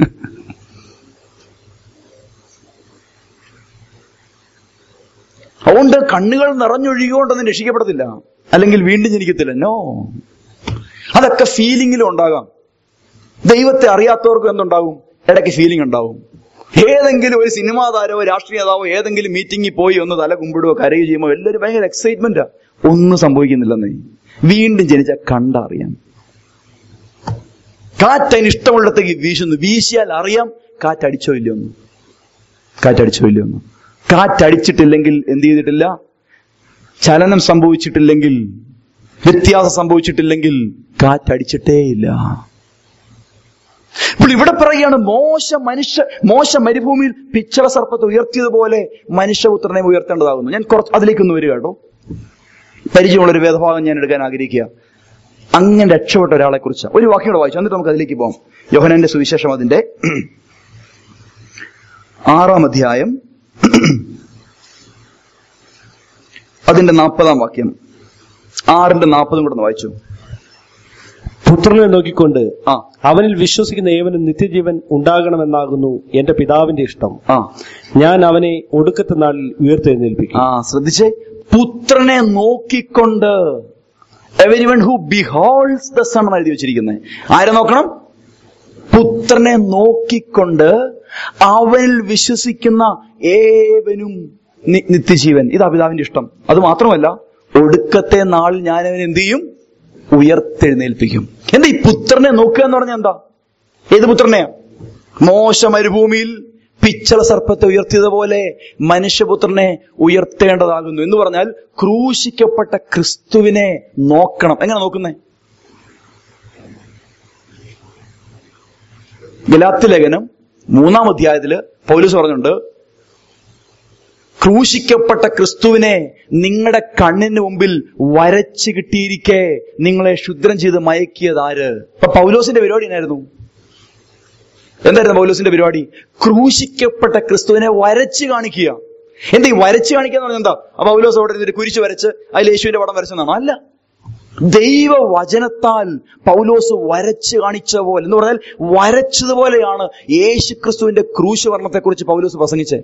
Speaker 1: അതുകൊണ്ട് കണ്ണുകൾ നിറഞ്ഞൊഴുകിക്കൊണ്ടൊന്നും രക്ഷിക്കപ്പെടത്തില്ല അല്ലെങ്കിൽ വീണ്ടും ജനിക്കത്തില്ല നോ അതൊക്കെ ഫീലിംഗിലും ഉണ്ടാകാം ദൈവത്തെ അറിയാത്തവർക്കും എന്തുണ്ടാകും ഇടയ്ക്ക് ഫീലിംഗ് ഉണ്ടാവും ഏതെങ്കിലും ഒരു സിനിമാ താരമോ രാഷ്ട്രീയ നേതാവോ ഏതെങ്കിലും മീറ്റിംഗിൽ പോയി ഒന്ന് തല കുമ്പിടുകയോ കരയോ ചെയ്യുമ്പോൾ എല്ലാവരും ഭയങ്കര എക്സൈറ്റ്മെന്റാ ഒന്നും സംഭവിക്കുന്നില്ലെന്നേ വീണ്ടും ജനിച്ച കണ്ടറിയാം കാറ്റ് അതിന് ഇഷ്ടമുള്ളടത്തേക്ക് വീശുന്നു വീശിയാൽ അറിയാം കാറ്റടിച്ചോ ഇല്ലയോന്ന് കാറ്റടിച്ചോ ഇല്ലയോന്ന് കാറ്റടിച്ചിട്ടില്ലെങ്കിൽ എന്ത് ചെയ്തിട്ടില്ല ചലനം സംഭവിച്ചിട്ടില്ലെങ്കിൽ വ്യത്യാസം സംഭവിച്ചിട്ടില്ലെങ്കിൽ കാറ്റടിച്ചിട്ടേയില്ല ഇപ്പോൾ ഇവിടെ പറയുകയാണ് മോശ മനുഷ്യ മോശ മരുഭൂമിയിൽ പിച്ചള സർപ്പത്തെ ഉയർത്തിയതുപോലെ മനുഷ്യപുത്രനെ ഉയർത്തേണ്ടതാകുന്നു ഞാൻ കുറച്ച് അതിലേക്കൊന്ന് വരിക കേട്ടോ പരിചയമുള്ള ഒരു വേദഭാഗം ഞാൻ എടുക്കാൻ ആഗ്രഹിക്കുക അങ്ങനെ രക്ഷപ്പെട്ട ഒരാളെ കുറിച്ച് ഒരു വാക്യം കൂടെ വായിച്ചു എന്നിട്ട് നമുക്ക് അതിലേക്ക് പോകാം യോഹനന്റെ സുവിശേഷം അതിന്റെ ആറാം അധ്യായം അതിന്റെ നാൽപ്പതാം വാക്യം ആറിന്റെ നാൽപ്പതും കൂടെ ഒന്ന് വായിച്ചു
Speaker 2: പുത്രനെ നോക്കിക്കൊണ്ട്
Speaker 1: ആ
Speaker 2: അവനിൽ വിശ്വസിക്കുന്ന ഏവനും നിത്യജീവൻ ഉണ്ടാകണമെന്നാകുന്നു എന്റെ പിതാവിന്റെ ഇഷ്ടം
Speaker 1: ആ
Speaker 2: ഞാൻ അവനെ ഒടുക്കത്തെ നാളിൽ ഉയർത്തെഴുന്നേൽപ്പിക്കും
Speaker 1: ആ ശ്രദ്ധിച്ചേ പുത്രനെ നോക്കിക്കൊണ്ട് everyone who beholds the son എന്ന് എഴുതി വെച്ചിരിക്കുന്നത് ആരെ നോക്കണം പുത്രനെ നോക്കിക്കൊണ്ട് അവനിൽ വിശ്വസിക്കുന്ന ഏവനും നി- നിത്യജീവൻ ഇതാ പിതാവിന്റെ ഇഷ്ടം അത് മാത്രമല്ല ഒടുക്കത്തെ നാളിൽ ഞാൻ അവൻ എന്ത് ചെയ്യും ഉയർത്തെഴുന്നേൽപ്പിക്കും എന്താ ഈ പുത്രനെ നോക്കുക എന്ന് പറഞ്ഞാൽ എന്താ ഏത് പുത്രനെയാ മോശ മരുഭൂമിയിൽ പിച്ചള സർപ്പത്തെ ഉയർത്തിയതുപോലെ മനുഷ്യപുത്രനെ ഉയർത്തേണ്ടതാകുന്നു എന്ന് പറഞ്ഞാൽ ക്രൂശിക്കപ്പെട്ട ക്രിസ്തുവിനെ നോക്കണം എങ്ങനെ നോക്കുന്നേ ഗലാത്തി ലേഖനം മൂന്നാം അധ്യായത്തില് പൗലൂസ് പറഞ്ഞുണ്ട് ക്രൂശിക്കപ്പെട്ട ക്രിസ്തുവിനെ നിങ്ങളുടെ കണ്ണിന് മുമ്പിൽ വരച്ചു കിട്ടിയിരിക്കെ നിങ്ങളെ ക്ഷുദ്രം ചെയ്ത് മയക്കിയത് ആര് അപ്പൊ പൗലോസിന്റെ പരിപാടി എന്നായിരുന്നു എന്തായിരുന്നു പൗലോസിന്റെ പരിപാടി ക്രൂശിക്കപ്പെട്ട ക്രിസ്തുവിനെ വരച്ച് കാണിക്കുക എന്താ ഈ വരച്ച് കാണിക്കുക എന്ന് പറഞ്ഞാൽ എന്താ അപ്പൊ പൗലോസ് അവിടെ ഇരുന്നിട്ട് കുരിശ് വരച്ച് അതിൽ യേശുവിന്റെ പടം വരച്ചെന്നാണോ അല്ല ദൈവവചനത്താൽ പൗലോസ് വരച്ച് കാണിച്ച പോലെ എന്ന് പറഞ്ഞാൽ വരച്ചതുപോലെയാണ് യേശു ക്രിസ്തുവിന്റെ ക്രൂശ് വർണ്ണത്തെക്കുറിച്ച് പൗലോസ് പ്രസംഗിച്ചത്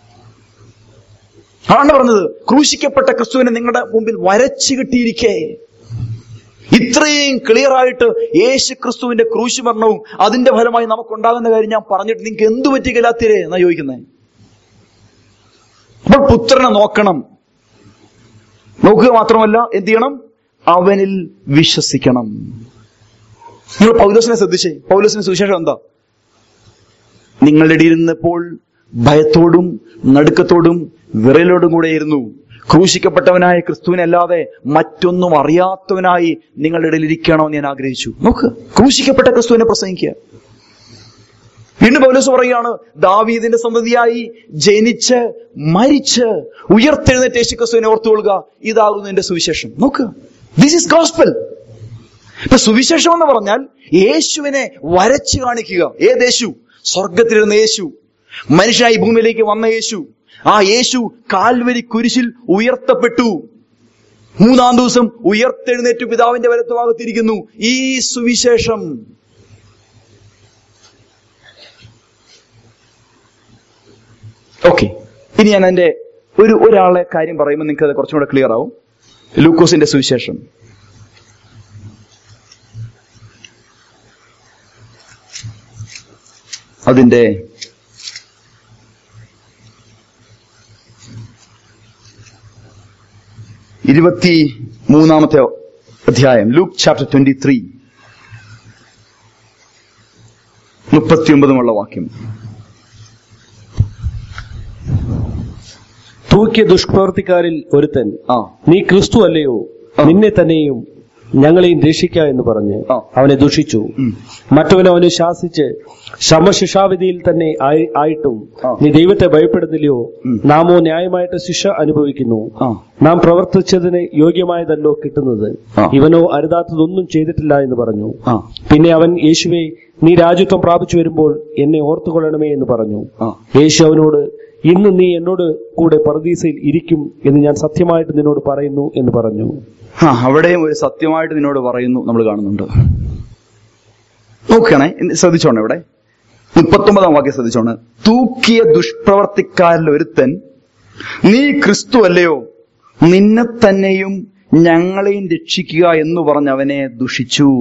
Speaker 1: അതാണ് പറഞ്ഞത് ക്രൂശിക്കപ്പെട്ട ക്രിസ്തുവിനെ നിങ്ങളുടെ മുമ്പിൽ വരച്ചു കിട്ടിയിരിക്കേ ഇത്രയും ക്ലിയർ ആയിട്ട് യേശു ക്രിസ്തുവിന്റെ ക്രൂശ് മരണവും അതിന്റെ ഫലമായി നമുക്കുണ്ടാകുന്ന കാര്യം ഞാൻ പറഞ്ഞിട്ട് നിങ്ങൾക്ക് എന്തു പറ്റി കലാത്തിരെ എന്നാ ചോദിക്കുന്നത് അപ്പോൾ പുത്രനെ നോക്കണം നോക്കുക മാത്രമല്ല എന്ത് ചെയ്യണം അവനിൽ വിശ്വസിക്കണം നിങ്ങൾ പൗലോസിനെ ശ്രദ്ധിച്ചേ പൗലോസിന്റെ സുവിശേഷം എന്താ നിങ്ങളുടെ ഇടയിൽ ഇരുന്നപ്പോൾ ഭയത്തോടും നടുക്കത്തോടും വിറയലോടും കൂടെയിരുന്നു ക്രൂശിക്കപ്പെട്ടവനായ ക്രിസ്തുവിനെ അല്ലാതെ മറ്റൊന്നും അറിയാത്തവനായി നിങ്ങളുടെ ഇടയിൽ ഇരിക്കണമെന്ന് ഞാൻ ആഗ്രഹിച്ചു നോക്ക് ക്രൂശിക്കപ്പെട്ട ക്രിസ്തുവിനെ പ്രസംഗിക്കുക വീണ്ടും പൗലോസ് പറയുകയാണ് ദാവീദിന്റെ സന്തതിയായി ജനിച്ച് മരിച്ച് ഉയർത്തെഴുന്നേറ്റ യേശു ക്രിസ്തുവിനെ ഓർത്തുകൊള്ളുക ഇതാകുന്നു എന്റെ സുവിശേഷം നോക്ക് ദിസ് ഇസ് ഗോസ്പൽ ഇപ്പൊ സുവിശേഷം എന്ന് പറഞ്ഞാൽ യേശുവിനെ വരച്ചു കാണിക്കുക ഏത് യേശു സ്വർഗത്തിലിരുന്ന യേശു മനുഷ്യനായി ഭൂമിയിലേക്ക് വന്ന യേശു ആ യേശു കാൽവരി കുരിശിൽ ഉയർത്തപ്പെട്ടു മൂന്നാം ദിവസം ഉയർത്തെഴുന്നേറ്റു പിതാവിന്റെ വലത്തുഭാഗത്തിരിക്കുന്നു ഈ സുവിശേഷം ഓക്കെ ഇനി ഞാൻ എന്റെ ഒരു ഒരാളെ കാര്യം പറയുമ്പോൾ നിങ്ങൾക്ക് അത് കുറച്ചും കൂടെ ക്ലിയർ ആവും ലൂക്കോസിന്റെ സുവിശേഷം അതിന്റെ ഇരുപത്തി മൂന്നാമത്തെ അധ്യായം ലൂക്ക് ചാപ്റ്റർ ട്വന്റി ത്രീ മുപ്പത്തിയൊമ്പതുമുള്ള വാക്യം
Speaker 2: തൂക്കിയ ദുഷ്പ്രവർത്തിക്കാരിൽ ഒരുത്തൻ
Speaker 1: ആ
Speaker 2: നീ ക്രിസ്തു അല്ലയോ നിന്നെ തന്നെയും ഞങ്ങളെയും രക്ഷിക്ക എന്ന് പറഞ്ഞ്
Speaker 1: ആ.
Speaker 2: അവനെ ദുഷിച്ചു
Speaker 1: ഉം.
Speaker 2: മറ്റവൻ അവനെ ശാസിച്ച് ശമശിക്ഷാവിധിയിൽ തന്നെ ആയി- ആയിട്ടും
Speaker 1: ആ.
Speaker 2: നീ ദൈവത്തെ ഭയപ്പെടുന്നില്ലയോ
Speaker 1: ഉം.
Speaker 2: നാമോ ന്യായമായിട്ട് ശിക്ഷ അനുഭവിക്കുന്നു
Speaker 1: ആ
Speaker 2: നാം പ്രവർത്തിച്ചതിന് യോഗ്യമായതല്ലോ കിട്ടുന്നത്
Speaker 1: ആ.
Speaker 2: ഇവനോ അരുതാത്തതൊന്നും ചെയ്തിട്ടില്ല എന്ന് പറഞ്ഞു
Speaker 1: ആ
Speaker 2: പിന്നെ അവൻ യേശുവെ നീ രാജ്യത്വം പ്രാപിച്ചു വരുമ്പോൾ എന്നെ ഓർത്തുകൊള്ളണമേ എന്ന് പറഞ്ഞു
Speaker 1: ആ
Speaker 2: യേശു അവനോട് ഇന്ന് നീ എന്നോട് കൂടെ പർദീസയിൽ ഇരിക്കും എന്ന് ഞാൻ സത്യമായിട്ട് നിന്നോട് പറയുന്നു എന്ന് പറഞ്ഞു
Speaker 1: ആ അവിടെയും ഒരു സത്യമായിട്ട് നിന്നോട് പറയുന്നു നമ്മൾ കാണുന്നുണ്ട് നോക്കണേ ഇന്ന് ശ്രദ്ധിച്ചോണേ ഇവിടെ മുപ്പത്തൊമ്പതാം വാക്യം ശ്രദ്ധിച്ചോണ് തൂക്കിയ ദുഷ്പ്രവർത്തിക്കാരിൽ ഒരുത്തൻ നീ ക്രിസ്തു അല്ലയോ നിന്നെ തന്നെയും ഞങ്ങളെയും രക്ഷിക്കുക എന്ന് പറഞ്ഞ് അവനെ ദുഷിച്ചു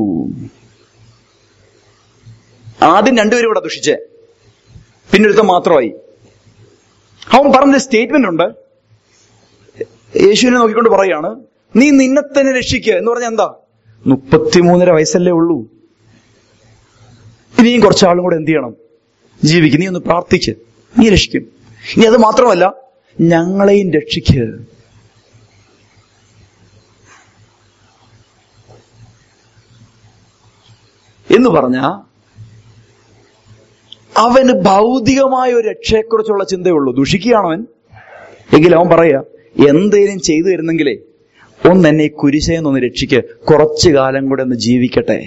Speaker 1: ആദ്യം രണ്ടുപേരും ഇവിടെ ദുഷിച്ചേ പിന്നെ ഒരുത്തൻ മാത്രമായി അവൻ പറഞ്ഞ സ്റ്റേറ്റ്മെന്റ് ഉണ്ട് യേശുവിനെ നോക്കിക്കൊണ്ട് പറയാണ് നീ നിന്നെ തന്നെ രക്ഷിക്കുക എന്ന് പറഞ്ഞാൽ എന്താ മുപ്പത്തിമൂന്നര വയസ്സല്ലേ ഉള്ളൂ ഇനിയും കുറച്ചാളും കൂടെ എന്ത് ചെയ്യണം ജീവിക്കും നീ ഒന്ന് പ്രാർത്ഥിക്ക് നീ രക്ഷിക്കും ഇനി അത് മാത്രമല്ല ഞങ്ങളെയും രക്ഷിക്ക് എന്ന് പറഞ്ഞ അവന് ഭൗതികമായ ഒരു രക്ഷയെക്കുറിച്ചുള്ള ചിന്തയുള്ളൂ ദുഷിക്കുകയാണവൻ എങ്കിൽ അവൻ പറയാ എന്തേലും ചെയ്തു തരുന്നെങ്കിലേ ഒന്ന് എന്നെ ഈ കുരിശയെന്നൊന്ന് രക്ഷിക്ക് കുറച്ചു കാലം കൂടെ ഒന്ന് ജീവിക്കട്ടെ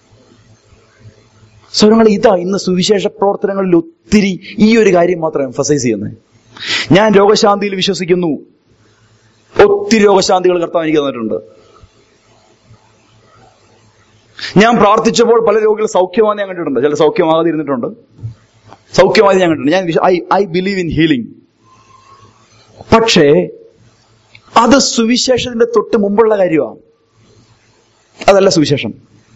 Speaker 1: സ്വരങ്ങൾ ഇതാ ഇന്ന് സുവിശേഷ പ്രവർത്തനങ്ങളിൽ ഒത്തിരി ഈ ഒരു കാര്യം മാത്രം എംഫസൈസ് ചെയ്യുന്നത് ഞാൻ രോഗശാന്തിയിൽ വിശ്വസിക്കുന്നു ഒത്തിരി രോഗശാന്തികൾ കർത്താവ് എനിക്ക് തന്നിട്ടുണ്ട് ഞാൻ പ്രാർത്ഥിച്ചപ്പോൾ പല രോഗികൾ സൗഖ്യമാകാൻ ഞാൻ കണ്ടിട്ടുണ്ട് ചില സൗഖ്യമാകാതെ ഇരുന്നിട്ടുണ്ട് സൗഖ്യമായത് ഞാൻ കണ്ടിട്ടുണ്ട് ഞാൻ I I believe in healing പക്ഷേ അത് സുവിശേഷത്തിന്റെ തൊട്ട് മുമ്പുള്ള കാര്യമാണ് അതല്ല സുവിശേഷം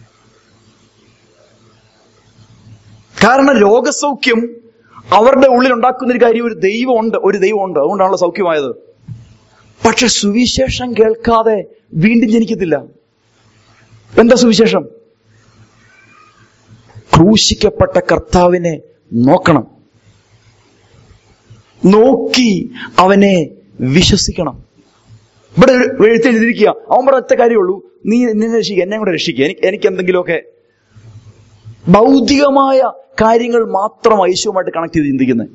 Speaker 1: കാരണം രോഗസൗഖ്യം അവരുടെ ഉള്ളിൽ ഉണ്ടാക്കുന്ന ഒരു കാര്യം ഒരു ദൈവമുണ്ട് ഒരു ദൈവമുണ്ട് അതുകൊണ്ടാണല്ലോ സൗഖ്യമായത് പക്ഷെ സുവിശേഷം കേൾക്കാതെ വീണ്ടും ജനിക്കത്തില്ല എന്താ സുവിശേഷം ക്രൂശിക്കപ്പെട്ട കർത്താവിനെ നോക്കണം നോക്കി അവനെ വിശ്വസിക്കണം ഇവിടെ ഒരു എഴുത്ത് എഴുതിയിരിക്കുക അവൻ പറഞ്ഞ ഒറ്റ കാര്യമുള്ളൂ നീ നിന്നെ രക്ഷിക്കുക എന്നെ കൂടെ രക്ഷിക്കുക എനിക്ക് എനിക്ക് എന്തെങ്കിലുമൊക്കെ ഭൗതികമായ കാര്യങ്ങൾ മാത്രം ഐശ്വര്യമായിട്ട് കണക്ട് ചെയ്ത് ചിന്തിക്കുന്നത്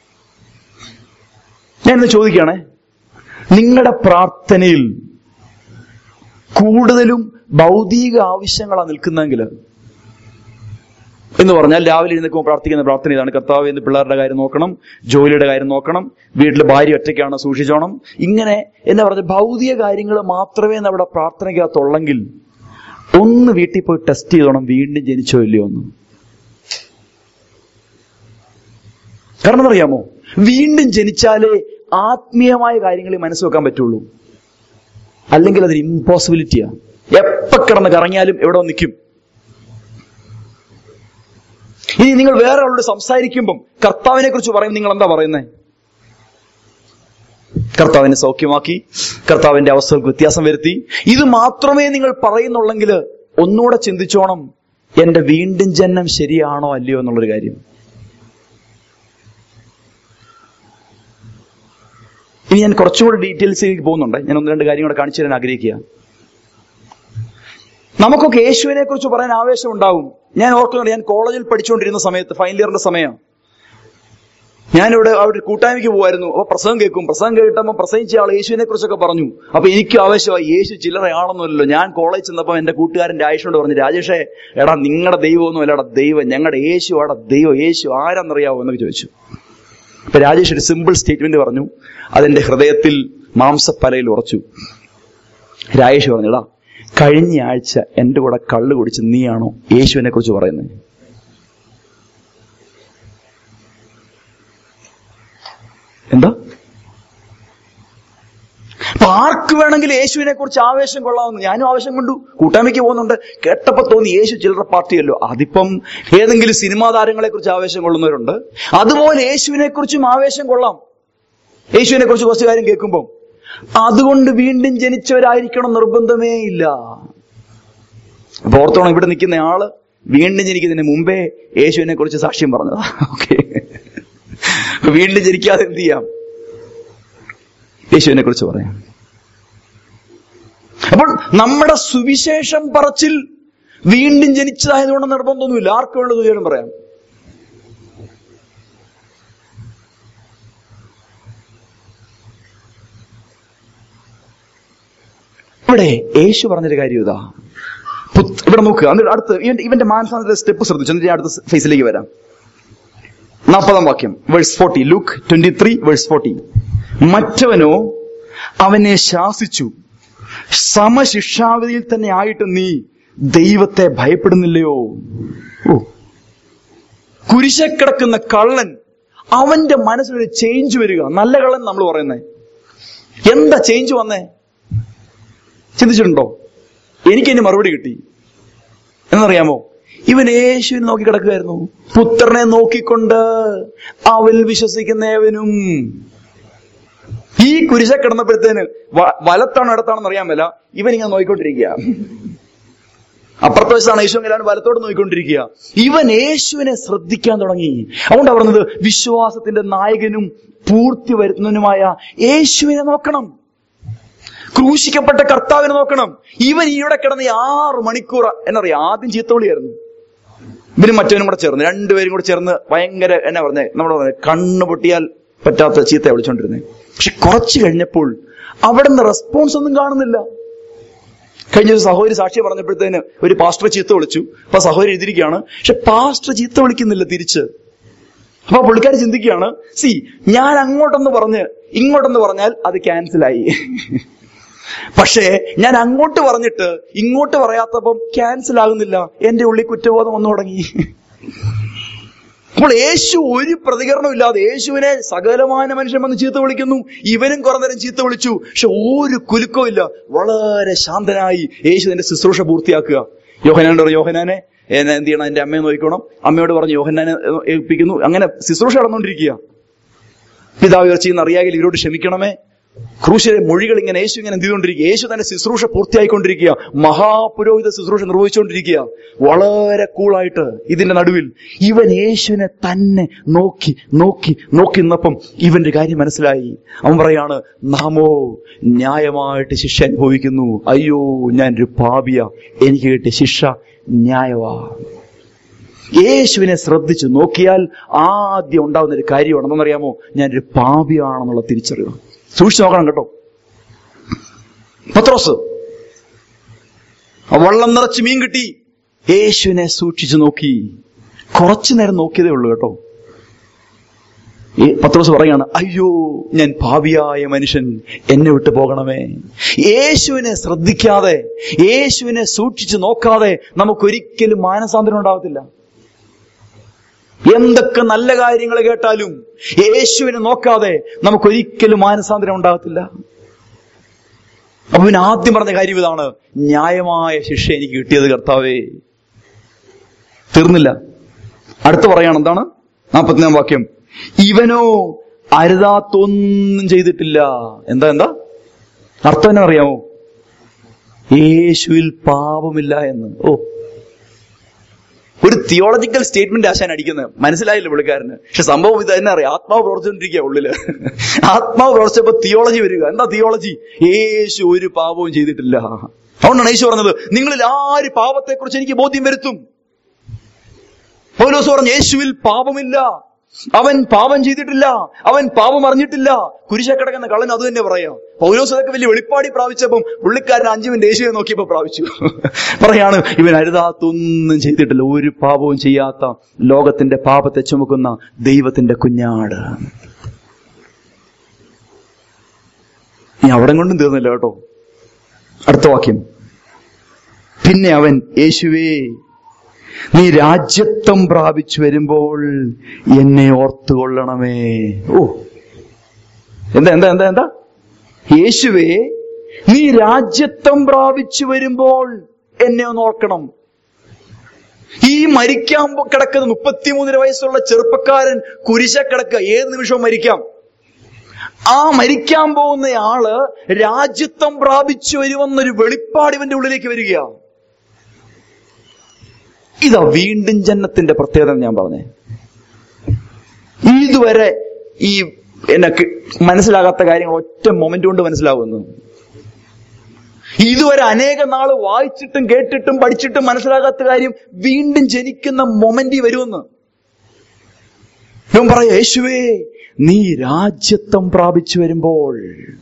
Speaker 1: ഞാൻ ഇന്ന് ചോദിക്കുകയാണേ നിങ്ങളുടെ പ്രാർത്ഥനയിൽ കൂടുതലും ഭൗതിക ആവശ്യങ്ങളാണ് നിൽക്കുന്നതെങ്കിൽ എന്ന് പറഞ്ഞാൽ രാവിലെ എഴുന്നേൽക്കുമ്പോൾ പ്രാർത്ഥിക്കുന്ന പ്രാർത്ഥന ഇതാണ് കർത്താവ് എന്ന് പിള്ളേരുടെ കാര്യം നോക്കണം ജോലിയുടെ കാര്യം നോക്കണം വീട്ടിൽ ഭാര്യ ഒറ്റയ്ക്കാണ് സൂക്ഷിച്ചോണം ഇങ്ങനെ എന്താ പറഞ്ഞ ഭൗതിക കാര്യങ്ങൾ മാത്രമേ നമ്മുടെ പ്രാർത്ഥനയ്ക്കകത്തുള്ളെങ്കിൽ ഒന്ന് വീട്ടിൽ പോയി ടെസ്റ്റ് ചെയ്തോണം വീണ്ടും ജനിച്ചോ ഇല്ലയോ എന്ന് കാരണം അറിയാമോ വീണ്ടും ജനിച്ചാലേ ആത്മീയമായ കാര്യങ്ങളിൽ മനസ്സ് വെക്കാൻ പറ്റുള്ളൂ അല്ലെങ്കിൽ അതൊരു ഇമ്പോസിബിലിറ്റിയാ എപ്പോ കിടന്ന് കറങ്ങിയാലും എവിടെ നിൽക്കും ഇനി നിങ്ങൾ വേറെ ആളോട് സംസാരിക്കുമ്പം കർത്താവിനെ കുറിച്ച് പറയും നിങ്ങൾ എന്താ പറയുന്നത് കർത്താവിനെ സൗഖ്യമാക്കി കർത്താവിന്റെ അവസ്ഥകൾക്ക് വ്യത്യാസം വരുത്തി ഇത് മാത്രമേ നിങ്ങൾ പറയുന്നുള്ളെങ്കിൽ ഒന്നുകൂടെ ചിന്തിച്ചോണം എന്റെ വീണ്ടും ജന്മം ശരിയാണോ അല്ലയോ എന്നുള്ളൊരു കാര്യം ഇനി ഞാൻ കുറച്ചുകൂടി ഡീറ്റെയിൽസിലേക്ക് പോകുന്നുണ്ട് ഞാൻ ഒന്ന് രണ്ട് കാര്യം കൂടെ കാണിച്ചു തരാൻ ആഗ്രഹിക്കുക നമുക്കൊക്കെ യേശുവിനെ കുറിച്ച് പറയാൻ ആവേശം ഉണ്ടാവും ഞാൻ ഓർക്കുന്നുണ്ട് ഞാൻ കോളേജിൽ പഠിച്ചുകൊണ്ടിരുന്ന സമയത്ത് ഫൈനൽ ഇയറിന്റെ സമയം ഞാനിവിടെ അവിടെ ഒരു കൂട്ടായ്മയ്ക്ക് പോകുമായിരുന്നു അപ്പൊ പ്രസംഗം കേൾക്കും പ്രസംഗം കേട്ടപ്പോൾ പ്രസംഗിച്ച ആൾ യേശുവിനെ കുറിച്ചൊക്കെ പറഞ്ഞു അപ്പൊ എനിക്ക് ആവശ്യമായി യേശു ചില്ലറയാണെന്നല്ലോ ഞാൻ കോളേജ് ചെന്നപ്പോൾ എന്റെ കൂട്ടുകാരൻ രാജേഷിനോട് പറഞ്ഞു രാജേഷേ എടാ നിങ്ങളുടെ ദൈവമൊന്നും അല്ലടാ ദൈവം ഞങ്ങളുടെ യേശു ആടാ ദൈവം യേശു ആരാന്നറിയാവോ എന്നൊക്കെ ചോദിച്ചു അപ്പൊ രാജേഷ് ഒരു സിമ്പിൾ സ്റ്റേറ്റ്മെന്റ് പറഞ്ഞു അതെന്റെ ഹൃദയത്തിൽ മാംസപ്പലയിൽ ഉറച്ചു രാജേഷ് പറഞ്ഞടാ കഴിഞ്ഞ ആഴ്ച എന്റെ കൂടെ കള്ളു കുടിച്ച് നീയാണോ യേശുവിനെ കുറിച്ച് പറയുന്നത് എന്താ അപ്പൊ ആർക്ക് വേണമെങ്കിലും യേശുവിനെ കുറിച്ച് ആവേശം കൊള്ളാമെന്ന് ഞാനും ആവേശം കൊണ്ടു കൂട്ടായ്മയ്ക്ക് പോകുന്നുണ്ട് കേട്ടപ്പോ തോന്നി യേശു ചില്ലറ പാർട്ടിയല്ലോ അതിപ്പം ഏതെങ്കിലും സിനിമാ താരങ്ങളെ കുറിച്ച് ആവേശം കൊള്ളുന്നവരുണ്ട് അതുപോലെ യേശുവിനെ കുറിച്ചും ആവേശം കൊള്ളാം യേശുവിനെ കുറിച്ച് കുറച്ച് കാര്യം കേൾക്കുമ്പോൾ അതുകൊണ്ട് വീണ്ടും ജനിച്ചവരായിരിക്കണം നിർബന്ധമേ ഇല്ല അപ്പൊ ഓർത്തോണം ഇവിടെ നിൽക്കുന്ന ആള് വീണ്ടും ജനിക്കുന്നതിന് മുമ്പേ യേശുവിനെ കുറിച്ച് സാക്ഷ്യം പറഞ്ഞതാ ഓക്കെ വീണ്ടും ജനിക്കാതെ എന്ത് ചെയ്യാം യേശുവിനെ കുറിച്ച് പറയാം അപ്പോൾ നമ്മുടെ സുവിശേഷം പറച്ചിൽ വീണ്ടും ജനിച്ചതായതുകൊണ്ട് നിർബന്ധമൊന്നുമില്ല ആർക്കും വേണ്ട സുവിശേഷം പറയാം ഇവിടെ യേശു പറഞ്ഞൊരു കാര്യം ഇതാ പുത്- ഇവിടെ നോക്കുക എന്നിട്ട് അടുത്ത് ഇവന്റെ ഇവന്റെ മാനസാന്തര സ്റ്റെപ്പ് ശ്രദ്ധിച്ചു എന്നിട്ട് ഞാൻ അടുത്ത ഫേസിലേക്ക് വരാം നാൽപ്പതാം വാക്യം verse forty Luke twenty three verse forty മറ്റവനോ അവനെ ശാസിച്ചു സമശിക്ഷാവിധിയിൽ തന്നെ ആയിട്ട് നീ ദൈവത്തെ ഭയപ്പെടുന്നില്ലയോ ഓ കുരിശ കിടക്കുന്ന കള്ളൻ അവന്റെ മനസ്സിലൊരു ചേഞ്ച് വരിക നല്ല കള്ളൻ നമ്മൾ പറയുന്നേ എന്താ ചേഞ്ച് വന്നേ ചിന്തിച്ചിട്ടുണ്ടോ എനിക്കതിന് മറുപടി കിട്ടി എന്നറിയാമോ ഇവൻ യേശുവിനെ നോക്കി കിടക്കുകയായിരുന്നു പുത്രനെ നോക്കിക്കൊണ്ട് അവൽ വിശ്വസിക്കുന്നവനും ഈ കുരിശ കിടന്നപ്പോഴത്തേന് വ- വലത്താണോ ഇടത്താണെന്ന് അറിയാൻ മേല ഇവൻ ഇങ്ങനെ നോക്കിക്കൊണ്ടിരിക്കുക അപ്പുറത്തെ വശത്താണ് യേശു എങ്കിലും വലത്തോട് നോക്കിക്കൊണ്ടിരിക്കുക ഇവൻ യേശുവിനെ ശ്രദ്ധിക്കാൻ തുടങ്ങി അതുകൊണ്ടാണ് പറഞ്ഞത് വിശ്വാസത്തിന്റെ നായകനും പൂർത്തി വരുത്തുന്നതിനുമായ യേശുവിനെ നോക്കണം ക്രൂശിക്കപ്പെട്ട കർത്താവിനെ നോക്കണം ഇവൻ ഇവിടെ കിടന്ന് ഈ ആറ് മണിക്കൂർ എന്നറിയാം ആദ്യം ചീത്തവിളിയായിരുന്നു ഇവനും മറ്റവനും കൂടെ ചേർന്ന് രണ്ടുപേരും കൂടെ ചേർന്ന് ഭയങ്കര എന്നാ പറഞ്ഞേ നമ്മൾ പറഞ്ഞത് കണ്ണ് പൊട്ടിയാൽ പറ്റാത്ത ചീത്ത വിളിച്ചോണ്ടിരുന്നത് പക്ഷെ കുറച്ച് കഴിഞ്ഞപ്പോൾ അവിടെ നിന്ന് റെസ്പോൺസ് ഒന്നും കാണുന്നില്ല കഴിഞ്ഞ ഒരു സഹോദരി സാക്ഷി പറഞ്ഞപ്പോഴത്തേന് ഒരു പാസ്റ്റർ ചീത്ത വിളിച്ചു അപ്പൊ സഹോദരി എഴുതിയിരിക്കുകയാണ് പക്ഷെ പാസ്റ്റർ ചീത്ത വിളിക്കുന്നില്ല തിരിച്ച് അപ്പൊ പുള്ളിക്കാരി ചിന്തിക്കുകയാണ് സി ഞാൻ അങ്ങോട്ടൊന്ന് പറഞ്ഞ് ഇങ്ങോട്ടൊന്ന് പറഞ്ഞാൽ അത് ക്യാൻസലായി പക്ഷേ ഞാൻ അങ്ങോട്ട് പറഞ്ഞിട്ട് ഇങ്ങോട്ട് പറയാത്തപ്പം ക്യാൻസൽ ആകുന്നില്ല എന്റെ ഉള്ളിൽ കുറ്റബോധം വന്നു തുടങ്ങി അപ്പോൾ യേശു ഒരു പ്രതികരണം ഇല്ലാതെ യേശുവിനെ സകലമായ മനുഷ്യൻ വന്ന് ചീത്ത വിളിക്കുന്നു ഇവനും കുറെ നേരം ചീത്ത വിളിച്ചു പക്ഷെ ഒരു കുലുക്കവും ഇല്ല വളരെ ശാന്തനായി യേശു തന്റെ ശുശ്രൂഷ പൂർത്തിയാക്കുക യോഹനാനോട് പറഞ്ഞു യോഹനാനെ എന്നെ എന്ത് ചെയ്യണം എന്റെ അമ്മയെ നോക്കണം അമ്മയോട് പറഞ്ഞു യോഹനാനെ ഏൽപ്പിക്കുന്നു അങ്ങനെ ശുശ്രൂഷ നടന്നുകൊണ്ടിരിക്കുക പിതാവ് ചെയ്യുന്ന അറിയാമെങ്കിൽ ഇവരോട് ക്ഷമിക്കണമേ ക്രൂശിലെ മൊഴികൾ ഇങ്ങനെ യേശു ഇങ്ങനെ എന്ത് ചെയ്തുകൊണ്ടിരിക്കുക യേശു തന്റെ ശുശ്രൂഷ പൂർത്തിയായിക്കൊണ്ടിരിക്കുക മഹാപുരോഹിത ശുശ്രൂഷ നിർവഹിച്ചുകൊണ്ടിരിക്കുക വളരെ കൂളായിട്ട് ഇതിന്റെ നടുവിൽ ഇവൻ യേശുവിനെ തന്നെ നോക്കി നോക്കി നോക്കി നിന്നപ്പം ഇവന്റെ കാര്യം മനസ്സിലായി അവൻ പറയാണ് നാമോ ന്യായമായിട്ട് ശിക്ഷ അനുഭവിക്കുന്നു അയ്യോ ഞാനൊരു പാപിയ എനിക്ക് കിട്ടിയ ശിക്ഷ ന്യായവാ യേശുവിനെ ശ്രദ്ധിച്ചു നോക്കിയാൽ ആദ്യം ഉണ്ടാവുന്ന ഒരു കാര്യമാണ് എന്തെന്നറിയാമോ ഞാനൊരു പാപിയാണെന്നുള്ള തിരിച്ചറിവ് സൂക്ഷിച്ചു നോക്കണം കേട്ടോ പത്രോസ് ആ വള്ളം നിറച്ച് മീൻ കിട്ടി യേശുവിനെ സൂക്ഷിച്ചു നോക്കി കുറച്ചു നേരം നോക്കിയതേ ഉള്ളൂ കേട്ടോ ഈ പത്രോസ് പറയാണ് അയ്യോ ഞാൻ ഭാവിയായ മനുഷ്യൻ എന്നെ വിട്ടു പോകണമേ യേശുവിനെ ശ്രദ്ധിക്കാതെ യേശുവിനെ സൂക്ഷിച്ചു നോക്കാതെ നമുക്കൊരിക്കലും മാനസാന്തരം ഉണ്ടാവത്തില്ല എന്തൊക്കെ നല്ല കാര്യങ്ങൾ കേട്ടാലും യേശുവിനെ നോക്കാതെ നമുക്കൊരിക്കലും മാനസാന്തരം ഉണ്ടാകത്തില്ല അപ്പൊ പിന്നെ ആദ്യം പറഞ്ഞ കാര്യം ഇതാണ് ന്യായമായ ശിക്ഷ എനിക്ക് കിട്ടിയത് കർത്താവേ തീർന്നില്ല അടുത്ത് പറയാണ് എന്താണ് നാൽപ്പത്തിനാം വാക്യം ഇവനോ അരുതാത്തൊന്നും ചെയ്തിട്ടില്ല എന്താ എന്താ അർത്ഥം തന്നെ അറിയാമോ യേശുവിൽ പാപമില്ല എന്ന് ഓ ഒരു തിയോളജിക്കൽ സ്റ്റേറ്റ്മെന്റ് ആശാൻ അടിക്കുന്നത് മനസ്സിലായില്ല പുള്ളിക്കാരന് പക്ഷെ സംഭവം ഇത് തന്നെ അറിയാം ആത്മാവ് പ്രവർത്തിച്ചോണ്ടിരിക്കുക ഉള്ളില് ആത്മാവ് പ്രവർത്തിച്ചപ്പോ തിയോളജി വരിക എന്താ തിയോളജി യേശു ഒരു പാപവും ചെയ്തിട്ടില്ല അതുകൊണ്ടാണ് യേശു പറഞ്ഞത് നിങ്ങളിൽ ആര് പാപത്തെക്കുറിച്ച് എനിക്ക് ബോധ്യം വരുത്തും പൗലോസ് പറഞ്ഞു യേശുവിൽ പാപമില്ല അവൻ പാപം ചെയ്തിട്ടില്ല അവൻ പാപം അറിഞ്ഞിട്ടില്ല കുരിശ കിടക്കുന്ന കള്ളൻ അത് തന്നെ പറയാം പൗലോസ് അതൊക്കെ വലിയ വെളിപ്പാടി പ്രാപിച്ചപ്പം പുള്ളിക്കാരൻ അഞ്ചു മിനിറ്റ് യേശുവിനെ നോക്കിയപ്പോ പ്രാപിച്ചു പറയാണ് ഇവൻ അരുതാത്തൊന്നും ചെയ്തിട്ടില്ല ഒരു പാപവും ചെയ്യാത്ത ലോകത്തിന്റെ പാപത്തെ ചുമക്കുന്ന ദൈവത്തിന്റെ കുഞ്ഞാട് നീ അവിടെ കൊണ്ടും തീർന്നില്ല കേട്ടോ അടുത്ത വാക്യം പിന്നെ അവൻ യേശുവേ നീ രാജ്യത്വം പ്രാപിച്ചു വരുമ്പോൾ എന്നെ ഓർത്തുകൊള്ളണമേ ഓ എന്താ എന്താ എന്താ എന്താ യേശുവേ നീ രാജ്യത്വം പ്രാപിച്ചു വരുമ്പോൾ എന്നെ ഒന്ന് ഓർക്കണം ഈ മരിക്കാൻ പോ- കിടക്കുന്ന മുപ്പത്തിമൂന്നര വയസ്സുള്ള ചെറുപ്പക്കാരൻ കുരിശ കിടക്കുക ഏത് നിമിഷവും മരിക്കാം ആ മരിക്കാൻ പോകുന്ന ആള് രാജ്യത്വം പ്രാപിച്ചു വരുമെന്നൊരു വെളിപ്പാട് ഇവന്റെ ഉള്ളിലേക്ക് വരികയാണ് ഇതാ വീണ്ടും ജന്നത്തിന്റെ പ്രത്യേകത ഞാൻ പറഞ്ഞേ ഇതുവരെ ഈ എനക്ക് മനസ്സിലാകാത്ത കാര്യങ്ങൾ ഒറ്റ മൊമെന്റ് കൊണ്ട് മനസ്സിലാവുന്നു ഇതുവരെ അനേക നാള് വായിച്ചിട്ടും കേട്ടിട്ടും പഠിച്ചിട്ടും മനസ്സിലാകാത്ത കാര്യം വീണ്ടും ജനിക്കുന്ന മൊമെന്റ് വരുമെന്ന് ഇവൻ പറയാ യേശുവേ നീ രാജ്യത്വം പ്രാപിച്ചു വരുമ്പോൾ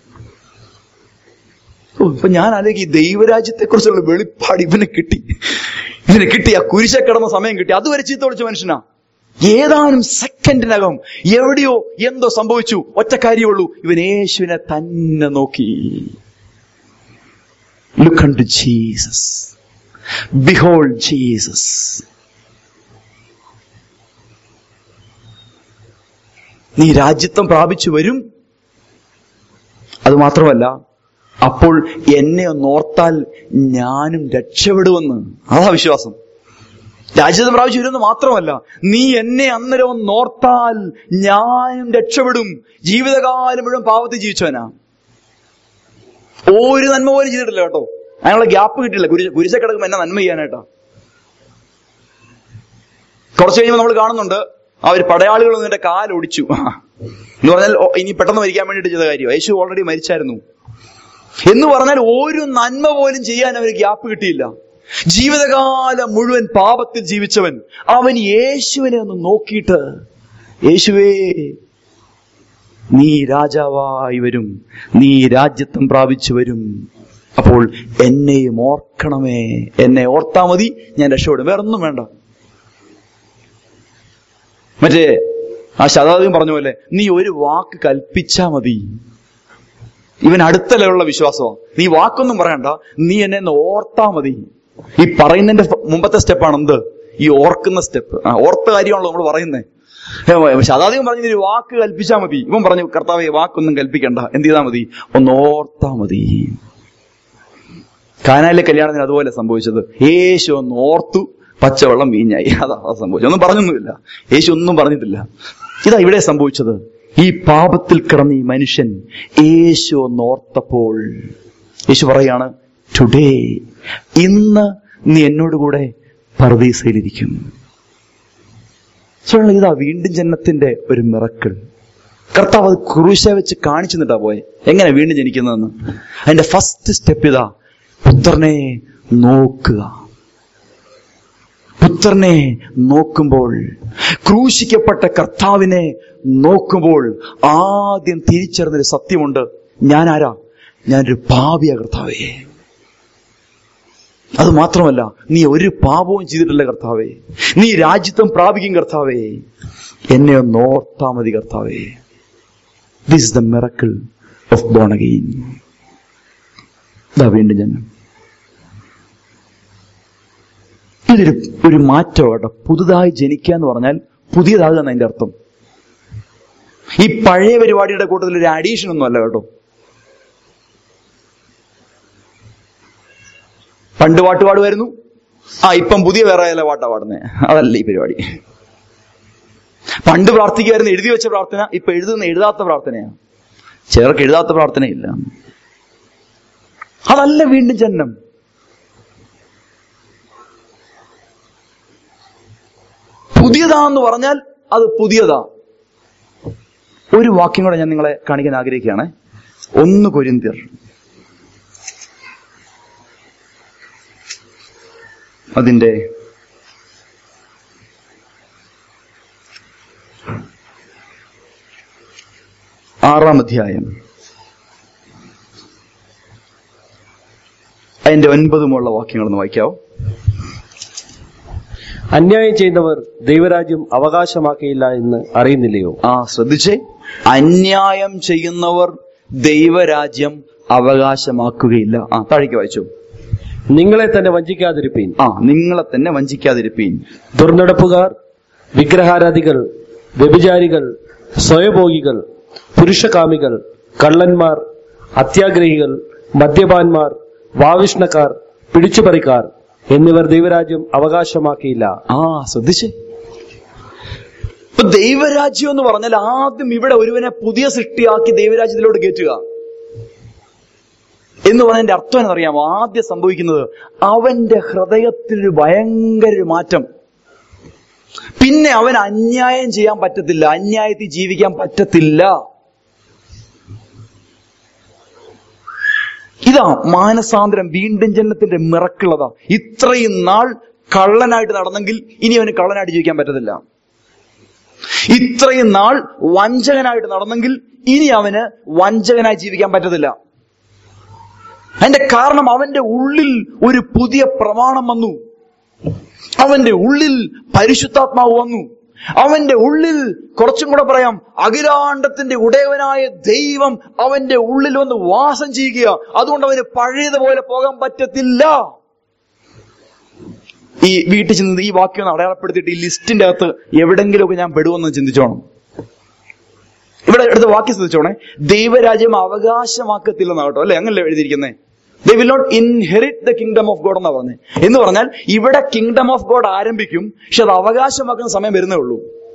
Speaker 1: ഓ, ഇപ്പൊ ഞാൻ അല്ലെങ്കിൽ ഈ ദൈവരാജ്യത്തെ കുറിച്ചുള്ള വെളിപ്പാട് ഇവന് കിട്ടി ഇവന് കിട്ടി ആ കുരിശ കിടന്ന സമയം കിട്ടി അതുവരെ ചീത്ത വിളിച്ച മനുഷ്യനാ ഏതാനും സെക്കൻഡിനകം എവിടെയോ എന്തോ സംഭവിച്ചു ഒറ്റ കാര്യമുള്ളൂ ഇവൻ യേശുവിനെ തന്നെ നോക്കി look to Jesus behold Jesus നീ രാജ്യത്വം പ്രാപിച്ചു വരും അത് മാത്രമല്ല അപ്പോൾ എന്നെ ഒന്ന് ഓർത്താൽ ഞാനും രക്ഷപ്പെടുമെന്ന് അതാ വിശ്വാസം രാജ്യത്വം പ്രാപിച്ചു വരുമെന്ന് മാത്രമല്ല നീ എന്നെ അന്നേരം ഒന്ന് ഓർത്താൽ ഞാനും രക്ഷപ്പെടും ജീവിതകാലം മുഴുവൻ പാവത്തിൽ ജീവിച്ചവനാ ഒരു നന്മ പോലും ചെയ്തിട്ടില്ല കേട്ടോ അതിനുള്ള ഗ്യാപ്പ് കിട്ടില്ല കുരിശ കുരിശ കിടക്കുമ്പോ എന്നെ നന്മ ചെയ്യാനായിട്ടാ കുറച്ച് കഴിയുമ്പോൾ നമ്മൾ കാണുന്നുണ്ട് അവർ പടയാളികൾ നിന്റെ കാലൊടിച്ചു എന്ന് പറഞ്ഞാൽ ഓ, ഇനി പെട്ടെന്ന് മരിക്കാൻ വേണ്ടിയിട്ട് ചെയ്ത കാര്യം യേശു ഓൾറെഡി മരിച്ചായിരുന്നു എന്ന് പറഞ്ഞാൽ ഒരു നന്മ പോലും ചെയ്യാൻ അവന് ഗ്യാപ്പ് കിട്ടിയില്ല ജീവിതകാലം മുഴുവൻ പാപത്തിൽ ജീവിച്ചവൻ അവൻ യേശുവിനെ ഒന്ന് നോക്കിയിട്ട് യേശുവേ നീ രാജാവായി വരും നീ രാജ്യത്വം പ്രാപിച്ചു വരും അപ്പോൾ എന്നെയും ഓർക്കണമേ എന്നെ ഓർത്താ മതി ഞാൻ രക്ഷപ്പെടും വേറെ ഒന്നും വേണ്ട മറ്റേ ആ ശതാധികം പറഞ്ഞ പോലെ നീ ഒരു വാക്ക് കൽപ്പിച്ചാ മതി ഇവൻ അടുത്ത ലെവലുള്ള വിശ്വാസമാണ് നീ വാക്കൊന്നും പറയണ്ട നീ എന്നെ ഒന്ന് ഓർത്താ മതി ഈ പറയുന്നതിന്റെ ഫ- മുമ്പത്തെ സ്റ്റെപ്പാണ് എന്ത് ഈ ഓർക്കുന്ന സ്റ്റെപ്പ് ആ ഓർത്ത കാര്യമാണല്ലോ നമ്മൾ പറയുന്നത് ശതാധികം പറഞ്ഞ ഒരു വാക്ക് കൽപ്പിച്ചാ മതി ഇവൻ പറഞ്ഞു കർത്താവെ വാക്കൊന്നും കൽപ്പിക്കണ്ട എന്ത് ചെയ്താൽ മതി ഒന്ന് ഓർത്താ മതി കാനാലിലെ കല്യാണത്തിന് അതുപോലെ സംഭവിച്ചത് യേശു ഒന്ന് ഓർത്തു പച്ചവെള്ളം വീഞ്ഞായി അതാ അതാ സംഭവിച്ചത് ഒന്നും പറഞ്ഞൊന്നുമില്ല യേശു ഒന്നും പറഞ്ഞിട്ടില്ല ഇതാ ഇവിടെ സംഭവിച്ചത് ഈ പാപത്തിൽ കിടന്ന ഈ മനുഷ്യൻ യേശു ഒന്ന് ഓർത്തപ്പോൾ യേശു പറയാണ് ടുഡേ ഇന്ന് നീ എന്നോട് കൂടെ പർദീസയിലിരിക്കും സുഹൃത്തുക്കളെ, ഇതാ വീണ്ടും ജനനത്തിന്റെ ഒരു മിറക്കിൾ കർത്താവ് അത് ക്രൂശ വെച്ച് കാണിച്ചു നിട്ടാ പോയെ എങ്ങനെ വീണ്ടും ജനിക്കുന്നതെന്ന് അതിന്റെ ഫസ്റ്റ് സ്റ്റെപ്പ് ഇതാ പുത്രനെ നോക്കുക പുത്രനെ നോക്കുമ്പോൾ ക്രൂശിക്കപ്പെട്ട കർത്താവിനെ നോക്കുമ്പോൾ ആദ്യം തിരിച്ചറിഞ്ഞൊരു സത്യമുണ്ട് ഞാൻ ആരാ ഞാനൊരു പാപിയ കർത്താവേ അത് മാത്രമല്ല നീ ഒരു പാപവും ചെയ്തിട്ടില്ല കർത്താവേ നീ രാജ്യത്വം പ്രാപിക്കും കർത്താവേ എന്നെ ഒന്ന് ഓർത്താ മതി കർത്താവേ this is the miracle of born again ഇതാ വീണ്ടും ജന്മം ഇതൊരു ഒരു മാറ്റം കേട്ടോ പുതുതായി ജനിക്കുക എന്ന് പറഞ്ഞാൽ പുതിയതാകുക എന്നതിന്റെ അർത്ഥം ഈ പഴയ പരിപാടിയുടെ കൂട്ടത്തിൽ ഒരു അഡീഷൻ ഒന്നും അല്ല കേട്ടോ പണ്ട് പാട്ട് പാടുമായിരുന്നു ആ ഇപ്പം പുതിയ വേറെ ചില പാട്ടാ പാടുന്നത് അതല്ല ഈ പരിപാടി പണ്ട് പ്രാർത്ഥിക്കുമായിരുന്നു എഴുതി വെച്ച പ്രാർത്ഥന ഇപ്പൊ എഴുതുന്ന എഴുതാത്ത പ്രാർത്ഥനയാണ് ചിലർക്ക് എഴുതാത്ത പ്രാർത്ഥനയില്ല അതല്ല വീണ്ടും ജന്മം പുതിയതാന്ന് പറഞ്ഞാൽ അത് പുതിയതാ ഒരു വാക്യം കൂടെ ഞാൻ നിങ്ങളെ കാണിക്കാൻ ആഗ്രഹിക്കുകയാണ് ഒന്ന് കൊരിന്തിയർ അതിന്റെ ആറാം അധ്യായം അതിന്റെ ഒൻപതുമുള്ള വാക്യങ്ങളൊന്ന് വായിക്കാവോ
Speaker 2: അന്യായം ചെയ്യുന്നവർ ദൈവരാജ്യം അവകാശമാക്കിയില്ല എന്ന് അറിയുന്നില്ലയോ
Speaker 1: ആ ശ്രദ്ധിച്ചേ അന്യായം ചെയ്യുന്നവർ ദൈവരാജ്യം അവകാശമാക്കുകയില്ല ആ താഴേക്ക് വായിച്ചു
Speaker 2: നിങ്ങളെ തന്നെ വഞ്ചിക്കാതിരിപ്പീൻ
Speaker 1: ആ നിങ്ങളെ തന്നെ വഞ്ചിക്കാതിരിപ്പീൻ
Speaker 2: ദുർനടപ്പുകാർ വിഗ്രഹാരാധികൾ വ്യഭിചാരികൾ സ്വയഭോഗികൾ പുരുഷകാമികൾ കള്ളന്മാർ അത്യാഗ്രഹികൾ മദ്യപാന്മാർ വാവിഷ്ണക്കാർ പിടിച്ചുപറിക്കാർ എന്നിവർ ദൈവരാജ്യം അവകാശമാക്കിയില്ല
Speaker 1: ആ ശ്രദ്ധിച്ചേ ഇപ്പൊ ദൈവരാജ്യം എന്ന് പറഞ്ഞാൽ ആദ്യം ഇവിടെ ഒരുവനെ പുതിയ സൃഷ്ടിയാക്കി ദൈവരാജ്യത്തിലോട്ട് കയറ്റുക എന്ന് പറഞ്ഞതിന്റെ അർത്ഥം എന്നറിയാമോ ആദ്യം സംഭവിക്കുന്നത് അവന്റെ ഹൃദയത്തിലൊരു ഭയങ്കര ഒരു മാറ്റം പിന്നെ അവൻ അന്യായം ചെയ്യാൻ പറ്റത്തില്ല അന്യായത്തിൽ ജീവിക്കാൻ പറ്റത്തില്ല ഇതാ മാനസാന്തരം വീണ്ടും ജന്മത്തിന്റെ മിറക്കുള്ളതാ ഇത്രയും നാൾ കള്ളനായിട്ട് നടന്നെങ്കിൽ ഇനി അവന് കള്ളനായിട്ട് ജീവിക്കാൻ പറ്റത്തില്ല ഇത്രയും നാൾ വഞ്ചകനായിട്ട് നടന്നെങ്കിൽ ഇനി അവന് വഞ്ചകനായി ജീവിക്കാൻ പറ്റത്തില്ല അതിന്റെ കാരണം അവന്റെ ഉള്ളിൽ ഒരു പുതിയ പ്രമാണം വന്നു അവന്റെ ഉള്ളിൽ പരിശുദ്ധാത്മാവ് വന്നു അവന്റെ ഉള്ളിൽ കുറച്ചും കൂടെ പറയാം അഖിലാണ്ടത്തിന്റെ ഉടയവനായ ദൈവം അവന്റെ ഉള്ളിൽ വന്ന് വാസം ചെയ്യുക അതുകൊണ്ട് അവന് പഴയതുപോലെ പോകാൻ പറ്റത്തില്ല ഈ വീട്ടിൽ ചെന്ന് ഈ വാക്യം ഒന്ന് അടയാളപ്പെടുത്തിയിട്ട് ഈ ലിസ്റ്റിന്റെ അകത്ത് എവിടെങ്കിലുമൊക്കെ ഞാൻ പെടുമെന്ന് ചിന്തിച്ചോണം ഇവിടെ എടുത്ത വാക്യം ശ്രദ്ധിച്ചോണേ ദൈവരാജ്യം അവകാശമാക്കത്തില്ലെന്നാ കേട്ടോ അല്ലെ അങ്ങനല്ലേ എഴുതിയിരിക്കുന്നേ they will not inherit the kingdom of God എന്നാ പറഞ്ഞത് എന്ന് പറഞ്ഞാൽ ഇവിടെ കിങ്ഡം ഓഫ് ഗോഡ് ആരംഭിക്കും പക്ഷെ അത് അവകാശമാക്കുന്ന സമയം വരുന്നേ ഉള്ളൂ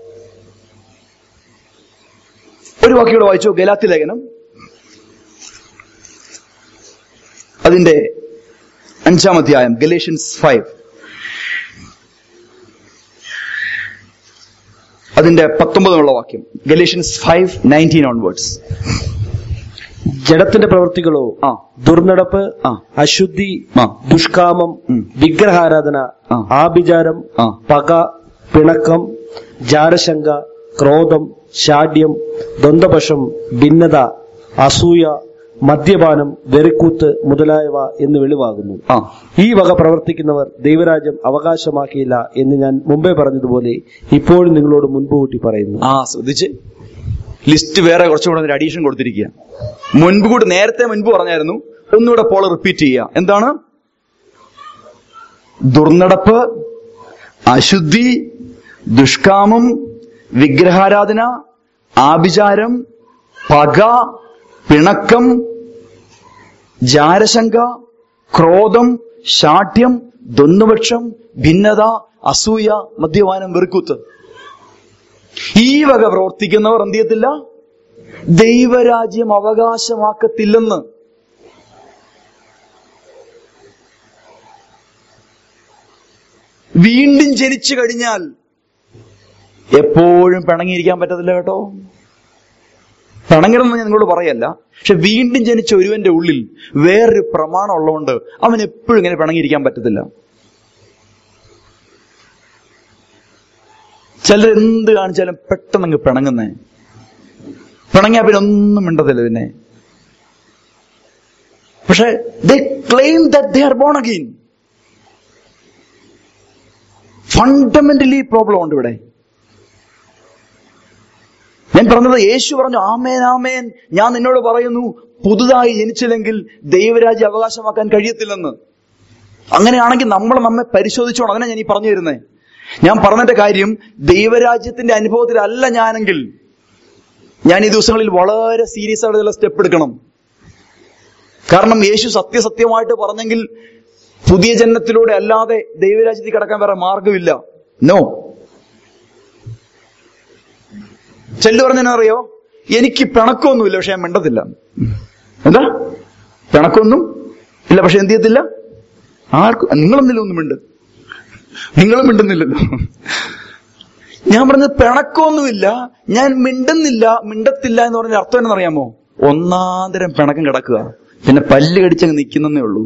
Speaker 1: ഒരു വാക്യം കൂടെ വായിച്ചു ഗലാത്തി ലേഖനം അതിന്റെ അഞ്ചാം അധ്യായം ഗലേഷ്യൻസ് ഫൈവ് അതിന്റെ പത്തൊമ്പതുള്ള വാക്യം ഗലേഷ്യൻസ് ഫൈവ് നയൻറ്റീൻ ഓൺവേർഡ്സ്
Speaker 2: ജഡത്തിന്റെ പ്രവൃത്തികളോ
Speaker 1: ആ
Speaker 2: ദുർനടപ്പ്
Speaker 1: ആ.
Speaker 2: അശുദ്ധി
Speaker 1: ആ.
Speaker 2: ദുഷ്കാമം
Speaker 1: ഉം.
Speaker 2: വിഗ്രഹാരാധന
Speaker 1: ആ.
Speaker 2: ആഭിചാരം
Speaker 1: ആ.
Speaker 2: പക പിണക്കം ജാരശങ്ക ക്രോധം ശാഠ്യം ദ്വന്ദ്വപക്ഷം ഭിന്നത അസൂയ മദ്യപാനം വെറിക്കൂത്ത് മുതലായവ എന്ന് വെളിവാകുന്നു
Speaker 1: ആ
Speaker 2: ഈ വക പ്രവർത്തിക്കുന്നവർ ദൈവരാജ്യം അവകാശമാക്കിയില്ല എന്ന് ഞാൻ മുമ്പേ പറഞ്ഞതുപോലെ ഇപ്പോഴും നിങ്ങളോട് മുൻപ് കൂട്ടി പറയുന്നു
Speaker 1: ആ ശ്രദ്ധിച്ച് ലിസ്റ്റ് വേറെ കുറച്ചും കൂടെ ഒരു അഡീഷൻ കൊടുത്തിരിക്കുക മുൻപ് കൂടി നേരത്തെ മുൻപ് പറഞ്ഞായിരുന്നു ഒന്നുകൂടെ പോൾ റിപ്പീറ്റ് ചെയ്യുക എന്താണ് ദുർനടപ്പ് അശുദ്ധി ദുഷ്കാമം വിഗ്രഹാരാധന ആഭിചാരം പക പിണക്കം ജാരശങ്ക ക്രോധം ശാഠ്യം ദ്വന്ദ്വപക്ഷം ഭിന്നത അസൂയ മദ്യപാനം വെറുക്കൂത്ത് ഈ വക പ്രവർത്തിക്കുന്നവർ എന്ത് ചെയ്യത്തില്ല ദൈവരാജ്യം അവകാശമാക്കത്തില്ലെന്ന് വീണ്ടും ജനിച്ചു കഴിഞ്ഞാൽ എപ്പോഴും പിണങ്ങിയിരിക്കാൻ പറ്റത്തില്ല കേട്ടോ പിണങ്ങണമെന്ന് ഞാൻ നിങ്ങളോട് പറയല്ല പക്ഷെ വീണ്ടും ജനിച്ച ഒരുവന്റെ ഉള്ളിൽ വേറൊരു പ്രമാണം ഉള്ളതുകൊണ്ട് അവൻ എപ്പോഴും ഇങ്ങനെ പിണങ്ങിയിരിക്കാൻ പറ്റത്തില്ല ചിലർ എന്ത് കാണിച്ചാലും പെട്ടെന്ന് അങ്ങ് പിണങ്ങുന്നേ പിണങ്ങിയാ പിന്നെ ഒന്നും മിണ്ടത്തില്ല പിന്നെ പക്ഷെ they claim that they are born again fundamentally problem ഉണ്ട് ഇവിടെ ഞാൻ പറഞ്ഞത് യേശു പറഞ്ഞു ആമേൻ ആമേൻ ഞാൻ നിന്നോട് പറയുന്നു പുതുതായി ജനിച്ചില്ലെങ്കിൽ ദൈവരാജ്യം അവകാശമാക്കാൻ കഴിയത്തില്ലെന്ന് അങ്ങനെയാണെങ്കിൽ നമ്മൾ നമ്മെ പരിശോധിച്ചോണം അങ്ങനെ ഞാൻ ഈ പറഞ്ഞു തരുന്നേ ഞാൻ പറഞ്ഞതിന്റെ കാര്യം ദൈവരാജ്യത്തിന്റെ അനുഭവത്തിലല്ല ഞാനെങ്കിൽ ഞാൻ ഈ ദിവസങ്ങളിൽ വളരെ സീരിയസ് ആയിട്ട് ചില സ്റ്റെപ്പ് എടുക്കണം കാരണം യേശു സത്യസത്യമായിട്ട് പറഞ്ഞെങ്കിൽ പുതിയ ജന്മത്തിലൂടെ അല്ലാതെ ദൈവരാജ്യത്തിൽ കടക്കാൻ വേറെ മാർഗമില്ല നോ ചെല്ലു പറഞ്ഞറിയോ എനിക്ക് പിണക്കമൊന്നുമില്ല പക്ഷെ ഞാൻ മിണ്ടത്തില്ല എന്താ പിണക്കമൊന്നും ഇല്ല പക്ഷെ എന്ത് ചെയ്യത്തില്ല ആർക്കും നിങ്ങളൊന്നില്ല ഒന്നും മിണ്ട് നിങ്ങളും മിണ്ടുന്നില്ലല്ലോ ഞാൻ പറഞ്ഞത് പിണക്കമൊന്നുമില്ല ഞാൻ മിണ്ടുന്നില്ല മിണ്ടത്തില്ല എന്ന് പറഞ്ഞ അർത്ഥം എന്നറിയാമോ ഒന്നാന്തരം പിണക്കം കിടക്കുക പിന്നെ പല്ല് കടിച്ചങ്ങ് നിൽക്കുന്നേ ഉള്ളൂ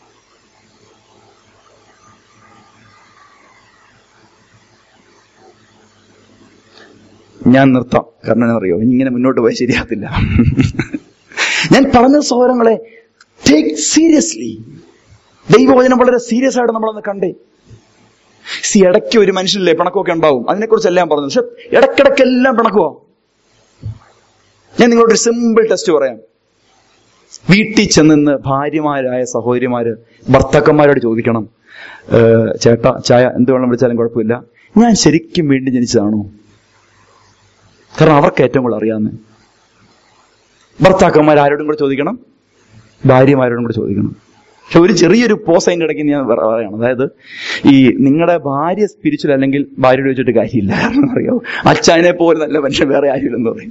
Speaker 1: ഞാൻ നിർത്താം കാരണം എന്നറിയോ ഇനി ഇങ്ങനെ മുന്നോട്ട് പോയാൽ ശരിയാകത്തില്ല ഞാൻ പറഞ്ഞ സഹോദരങ്ങളെ ടേക്ക് സീരിയസ്ലി ദൈവവചനം വളരെ സീരിയസ് ആയിട്ട് നമ്മളൊന്ന് കണ്ടേ സി ഇടയ്ക്ക് ഒരു മനുഷ്യനില്ലേ പിണക്കമൊക്കെ ഉണ്ടാവും അതിനെക്കുറിച്ചല്ല ഞാൻ പറഞ്ഞത് പക്ഷെ ഇടയ്ക്കിടയ്ക്കെല്ലാം പിണക്കുവാ ഞാൻ നിങ്ങളോടൊരു സിമ്പിൾ ടെസ്റ്റ് പറയാം വീട്ടിൽ ചെന്നിന്ന് ഭാര്യമാരായ സഹോദരിമാര് ഭർത്താക്കന്മാരോട് ചോദിക്കണം "ഏഹ്, ചേട്ടാ ചായ എന്ത് വേണം വിളിച്ചാലും കുഴപ്പമില്ല ഞാൻ ശരിക്കും വീണ്ടും ജനിച്ചതാണോ കാരണം അവർക്ക് ഏറ്റവും കൂടുതൽ അറിയാവുന്ന ഭർത്താക്കന്മാർ ആരോടും കൂടെ ചോദിക്കണം ഭാര്യമാരോടും കൂടെ ചോദിക്കണം പക്ഷെ ഒരു ചെറിയൊരു പോസ് അതിന്റെ ഇടയ്ക്ക് ഞാൻ പറ- പറയണം അതായത് ഈ നിങ്ങളുടെ ഭാര്യ സ്പിരിച്വൽ അല്ലെങ്കിൽ ഭാര്യയോട് ചോദിച്ചിട്ട് കാര്യമില്ല കാരണം അറിയോ അച്ഛനെ പോലെ നല്ല മനുഷ്യൻ വേറെ ആരുമില്ലെന്ന് പറയും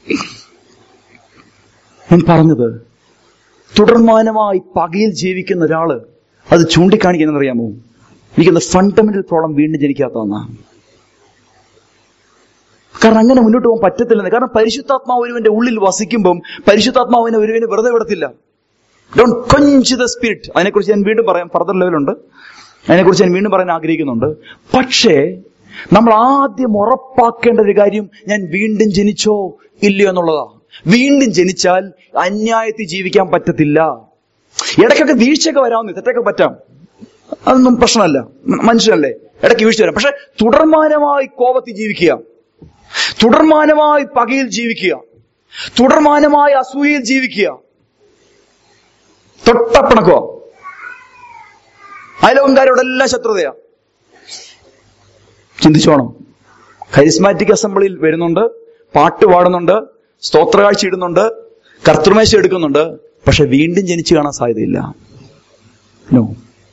Speaker 1: ഞാൻ പറഞ്ഞത് തുടർമാനമായി പകയിൽ ജീവിക്കുന്ന ഒരാള് അത് ചൂണ്ടിക്കാണിക്കുന്നത് അറിയാമോ എനിക്കൊന്ന് ഫണ്ടമെന്റൽ പ്രോബ്ലം വീണ്ടും ജനിക്കാത്തതെന്നാ കാരണം അങ്ങനെ മുന്നോട്ട് പോകാൻ പറ്റത്തില്ലെന്ന് കാരണം പരിശുദ്ധാത്മാവ് ഒരുവന്റെ ഉള്ളിൽ വസിക്കുമ്പം പരിശുദ്ധാത്മാവിനെ ഒരുവനെ വെറുതെ വിടത്തില്ല ഡോണ്ട് കൊഞ്ച് ദ സ്പിരിറ്റ് അതിനെക്കുറിച്ച് ഞാൻ വീണ്ടും പറയാം ഫർദർ ലെവലുണ്ട് അതിനെക്കുറിച്ച് ഞാൻ വീണ്ടും പറയാൻ ആഗ്രഹിക്കുന്നുണ്ട് പക്ഷേ നമ്മൾ ആദ്യം ഉറപ്പാക്കേണ്ട ഒരു കാര്യം ഞാൻ വീണ്ടും ജനിച്ചോ ഇല്ലയോ എന്നുള്ളതാ വീണ്ടും ജനിച്ചാൽ അന്യായത്തിൽ ജീവിക്കാൻ പറ്റത്തില്ല ഇടയ്ക്കൊക്കെ വീഴ്ചയൊക്കെ വരാവുന്ന തെറ്റൊക്കെ പറ്റാം അതൊന്നും പ്രശ്നമല്ല മ- മനുഷ്യനല്ലേ ഇടയ്ക്ക് വീഴ്ച വരാം പക്ഷെ തുടർമാനമായി കോപത്തിൽ ജീവിക്കുക തുടർമാനമായി പകയിൽ ജീവിക്കുക തുടർമാനമായി അസൂയയിൽ ജീവിക്കുക തൊട്ടപ്പിണക്കോ അയലോകംകാരോടെല്ലാം ശത്രുതയാ ചിന്തിച്ചോണം കരിസ്മാറ്റിക് അസംബ്ലിയിൽ വരുന്നുണ്ട് പാട്ട് പാടുന്നുണ്ട് സ്തോത്രകാഴ്ച ഇടുന്നുണ്ട് കർത്തൃമേശ എടുക്കുന്നുണ്ട് പക്ഷെ വീണ്ടും ജനിച്ചു കാണാൻ സാധ്യതയില്ല നോ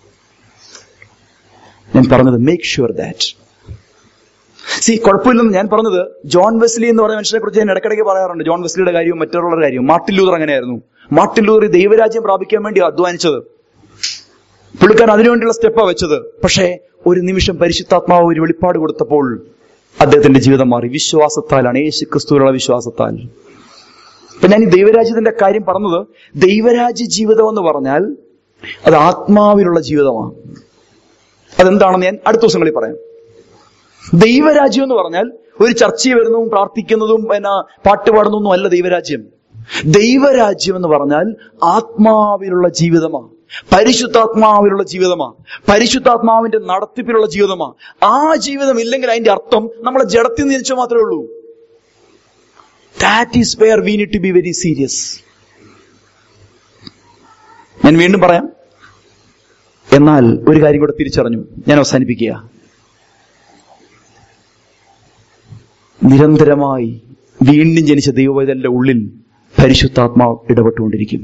Speaker 1: ഞാൻ പറഞ്ഞത് മേക്ക് ഷുവർ ദാറ്റ് സി കുഴപ്പമില്ലെന്ന് ഞാൻ പറഞ്ഞത് ജോൺ വെസ്ലി എന്ന് പറഞ്ഞ മനുഷ്യനെ കുറിച്ച് ഞാൻ ഇടയ്ക്കിടയ്ക്ക് പറയാറുണ്ട് ജോൺ വെസ്ലിയുടെ കാര്യവും മറ്റുള്ളവരുടെ കാര്യവും മാർട്ടിൻ ലൂതർ അങ്ങനെയായിരുന്നു മാർട്ടിൻ ലൂതർ ഈ ദൈവരാജ്യം പ്രാപിക്കാൻ വേണ്ടി അധ്വാനിച്ചത് പുള്ളിക്കാരൻ അതിനുവേണ്ടിയുള്ള സ്റ്റെപ്പാ വെച്ചത് പക്ഷേ ഒരു നിമിഷം പരിശുദ്ധാത്മാവ് ഒരു വെളിപ്പാട് കൊടുത്തപ്പോൾ അദ്ദേഹത്തിന്റെ ജീവിതം മാറി വിശ്വാസത്താലാണ് യേശു ക്രിസ്തുവിലുള്ള വിശ്വാസത്താൽ ഇപ്പൊ ഞാൻ ഈ ദൈവരാജ്യത്തിന്റെ കാര്യം പറഞ്ഞത് ദൈവരാജ്യ ജീവിതം എന്ന് പറഞ്ഞാൽ അത് ആത്മാവിലുള്ള ജീവിതമാണ് അതെന്താണെന്ന് ഞാൻ അടുത്ത ദിവസങ്ങളിൽ പറയാം ദൈവരാജ്യം എന്ന് പറഞ്ഞാൽ ഒരു ചർച്ചയിൽ വരുന്നതും പ്രാർത്ഥിക്കുന്നതും പിന്നെ പാട്ട് പാടുന്നതൊന്നും അല്ല ദൈവരാജ്യം ദൈവരാജ്യം എന്ന് പറഞ്ഞാൽ ആത്മാവിലുള്ള ജീവിതമാണ് പരിശുദ്ധാത്മാവിലുള്ള ജീവിതമാണ് പരിശുദ്ധാത്മാവിന്റെ നടത്തിപ്പിലുള്ള ജീവിതമാണ് ആ ജീവിതം ഇല്ലെങ്കിൽ അതിന്റെ അർത്ഥം നമ്മളെ ജഡത്തിൽ നിന്ന് ജനിച്ചാൽ മാത്രമേ ഉള്ളൂ that is where we need to be very serious ഞാൻ വീണ്ടും പറയാം എന്നാൽ ഒരു കാര്യം കൂടെ തിരിച്ചറിഞ്ഞു ഞാൻ അവസാനിപ്പിക്കുക നിരന്തരമായി വീണ്ടും ജനിച്ച ദൈവവൈതലിന്റെ ഉള്ളിൽ പരിശുദ്ധാത്മാവ് ഇടപെട്ടുകൊണ്ടിരിക്കും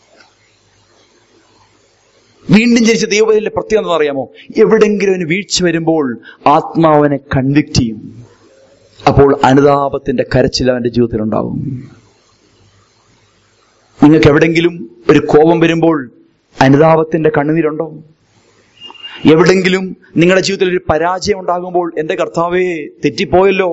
Speaker 1: വീണ്ടും ജനിച്ച ദൈവവൈതലിന്റെ പ്രത്യേകത എന്താ അറിയാമോ എവിടെങ്കിലും അവന് വീഴ്ച വരുമ്പോൾ ആത്മാവനെ കൺവിക്ട് ചെയ്യും അപ്പോൾ അനുതാപത്തിന്റെ കരച്ചിൽ അവന്റെ ജീവിതത്തിൽ ഉണ്ടാവും നിങ്ങൾക്ക് എവിടെങ്കിലും ഒരു കോപം വരുമ്പോൾ അനുതാപത്തിന്റെ കണ്ണുനീരുണ്ടോ എവിടെങ്കിലും നിങ്ങളുടെ ജീവിതത്തിൽ ഒരു പരാജയം ഉണ്ടാകുമ്പോൾ എന്റെ കർത്താവേ തെറ്റിപ്പോയല്ലോ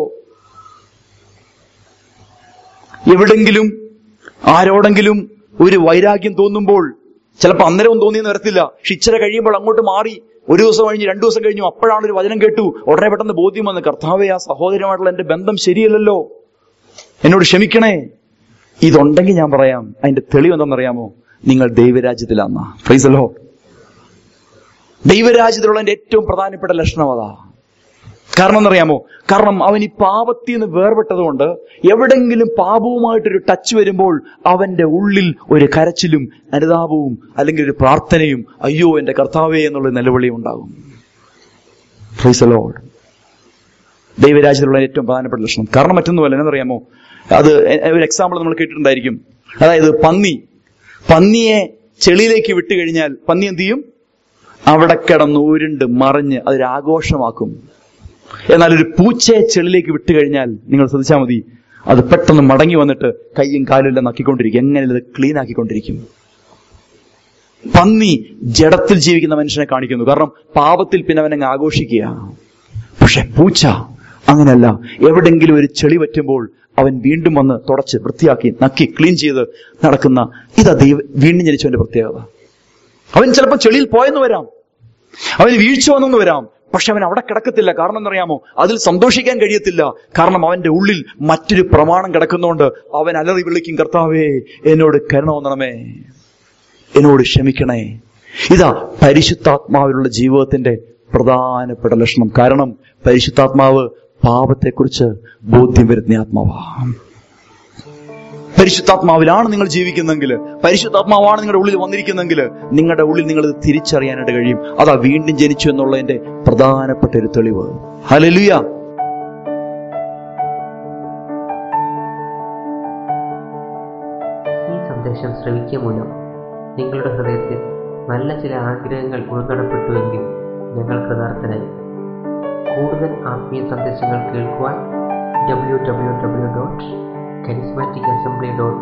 Speaker 1: എവിടെങ്കിലും ആരോടെങ്കിലും ഒരു വൈരാഗ്യം തോന്നുമ്പോൾ ചിലപ്പോൾ അന്നേരവും തോന്നിയെന്ന് വരത്തില്ല പക്ഷെ ഇച്ചിരി കഴിയുമ്പോൾ അങ്ങോട്ട് മാറി ഒരു ദിവസം കഴിഞ്ഞ് രണ്ടു ദിവസം കഴിഞ്ഞു അപ്പോഴാണ് ഒരു വചനം കേട്ടു ഉടനെ പെട്ടെന്ന് ബോധ്യം വന്ന് കർത്താവെ ആ സഹോദരമായിട്ടുള്ള എന്റെ ബന്ധം ശരിയല്ലല്ലോ എന്നോട് ക്ഷമിക്കണേ ഇതുണ്ടെങ്കിൽ ഞാൻ പറയാം അതിന്റെ തെളിവ് എന്തെന്നറിയാമോ നിങ്ങൾ ദൈവരാജ്യത്തിലാന്ന ഫ്രൈസലോ ദൈവരാജ്യത്തിലുള്ള എന്റെ ഏറ്റവും പ്രധാനപ്പെട്ട ലക്ഷണം അതാ കാരണം എന്നറിയാമോ കാരണം അവൻ ഈ പാപത്തിൽ നിന്ന് വേർപെട്ടതുകൊണ്ട് എവിടെങ്കിലും പാപവുമായിട്ടൊരു ടച്ച് വരുമ്പോൾ അവന്റെ ഉള്ളിൽ ഒരു കരച്ചിലും അനുതാപവും അല്ലെങ്കിൽ ഒരു പ്രാർത്ഥനയും അയ്യോ എന്റെ കർത്താവേ എന്നുള്ള നിലവിളിയും ഉണ്ടാകും ഫ്രൈസലോഡ് ദൈവരാജ്യത്തിലുള്ള ഏറ്റവും പ്രധാനപ്പെട്ട ലക്ഷണം കാരണം മറ്റൊന്നുമല്ല എന്നറിയാമോ അത് എ- ഒരു എക്സാമ്പിൾ നമ്മൾ കേട്ടിട്ടുണ്ടായിരിക്കും അതായത് പന്നി പന്നിയെ ചെളിയിലേക്ക് വിട്ടു കഴിഞ്ഞാൽ പന്നി എന്ത് ചെയ്യും അവിടെ കിടന്ന് ഉരുണ്ട് മറിഞ്ഞ് അതൊരു ആഘോഷമാക്കും എന്നാൽ ഒരു പൂച്ചയെ ചെളിലേക്ക് വിട്ടു കഴിഞ്ഞാൽ നിങ്ങൾ ശ്രദ്ധിച്ചാൽ മതി അത് പെട്ടെന്ന് മടങ്ങി വന്നിട്ട് കൈയും കാലും എല്ലാം നക്കിക്കൊണ്ടിരിക്കും എങ്ങനെ ഇത് ക്ലീൻ ആക്കിക്കൊണ്ടിരിക്കും പന്നി ജഡത്തിൽ ജീവിക്കുന്ന മനുഷ്യനെ കാണിക്കുന്നു കാരണം പാപത്തിൽ പിന്നെ അവനങ്ങ് ആഘോഷിക്കുക പക്ഷെ പൂച്ച അങ്ങനെയല്ല എവിടെങ്കിലും ഒരു ചെളി പറ്റുമ്പോൾ അവൻ വീണ്ടും വന്ന് തുടച്ച് വൃത്തിയാക്കി നക്കി ക്ലീൻ ചെയ്ത് നടക്കുന്ന ഇതാ ദൈവ വീണ്ടും ജനിച്ചവന്റെ പ്രത്യേകത അവൻ ചിലപ്പോൾ ചെളിയിൽ പോയെന്ന് വരാം അവന് വീഴ്ച വന്നെന്ന് വരാം പക്ഷെ അവൻ അവിടെ കിടക്കത്തില്ല കാരണം എന്നറിയാമോ അതിൽ സന്തോഷിക്കാൻ കഴിയത്തില്ല കാരണം അവന്റെ ഉള്ളിൽ മറ്റൊരു പ്രമാണം കിടക്കുന്നതുകൊണ്ട് അവൻ അലറി വിളിക്കും കർത്താവേ എന്നോട് കരുണ വന്നണമേ എന്നോട് ക്ഷമിക്കണേ ഇതാ പരിശുദ്ധാത്മാവിലുള്ള ജീവിതത്തിന്റെ പ്രധാനപ്പെട്ട ലക്ഷണം കാരണം പരിശുദ്ധാത്മാവ് പാപത്തെക്കുറിച്ച് ബോധ്യം വരുന്ന ആത്മാവാണ് പരിശുദ്ധാത്മാവിലാണ് നിങ്ങൾ ജീവിക്കുന്നെങ്കിൽ പരിശുദ്ധാത്മാവാണ് നിങ്ങളുടെ ഉള്ളിൽ വന്നിരിക്കുന്നെങ്കിൽ നിങ്ങളുടെ ഉള്ളിൽ നിങ്ങൾ ഇത് തിരിച്ചറിയാനായിട്ട് കഴിയും അതാ വീണ്ടും ജനിച്ചു എന്നുള്ളതിന്റെ പ്രധാനപ്പെട്ട ഒരു തെളിവ് ഹലലുയ
Speaker 3: ഈ സന്ദേശം ശ്രവിക്കുക മൂലം നിങ്ങളുടെ ഹൃദയത്തിൽ നല്ല ചില ആഗ്രഹങ്ങൾ ഉൾക്കടപ്പെട്ടുവെങ്കിൽ ഞങ്ങൾ കൃതാർത്ഥനായി കൂടുതൽ ആത്മീയ സന്ദേശങ്ങൾ കേൾക്കുവാൻ W W W dot charismatic assembly dot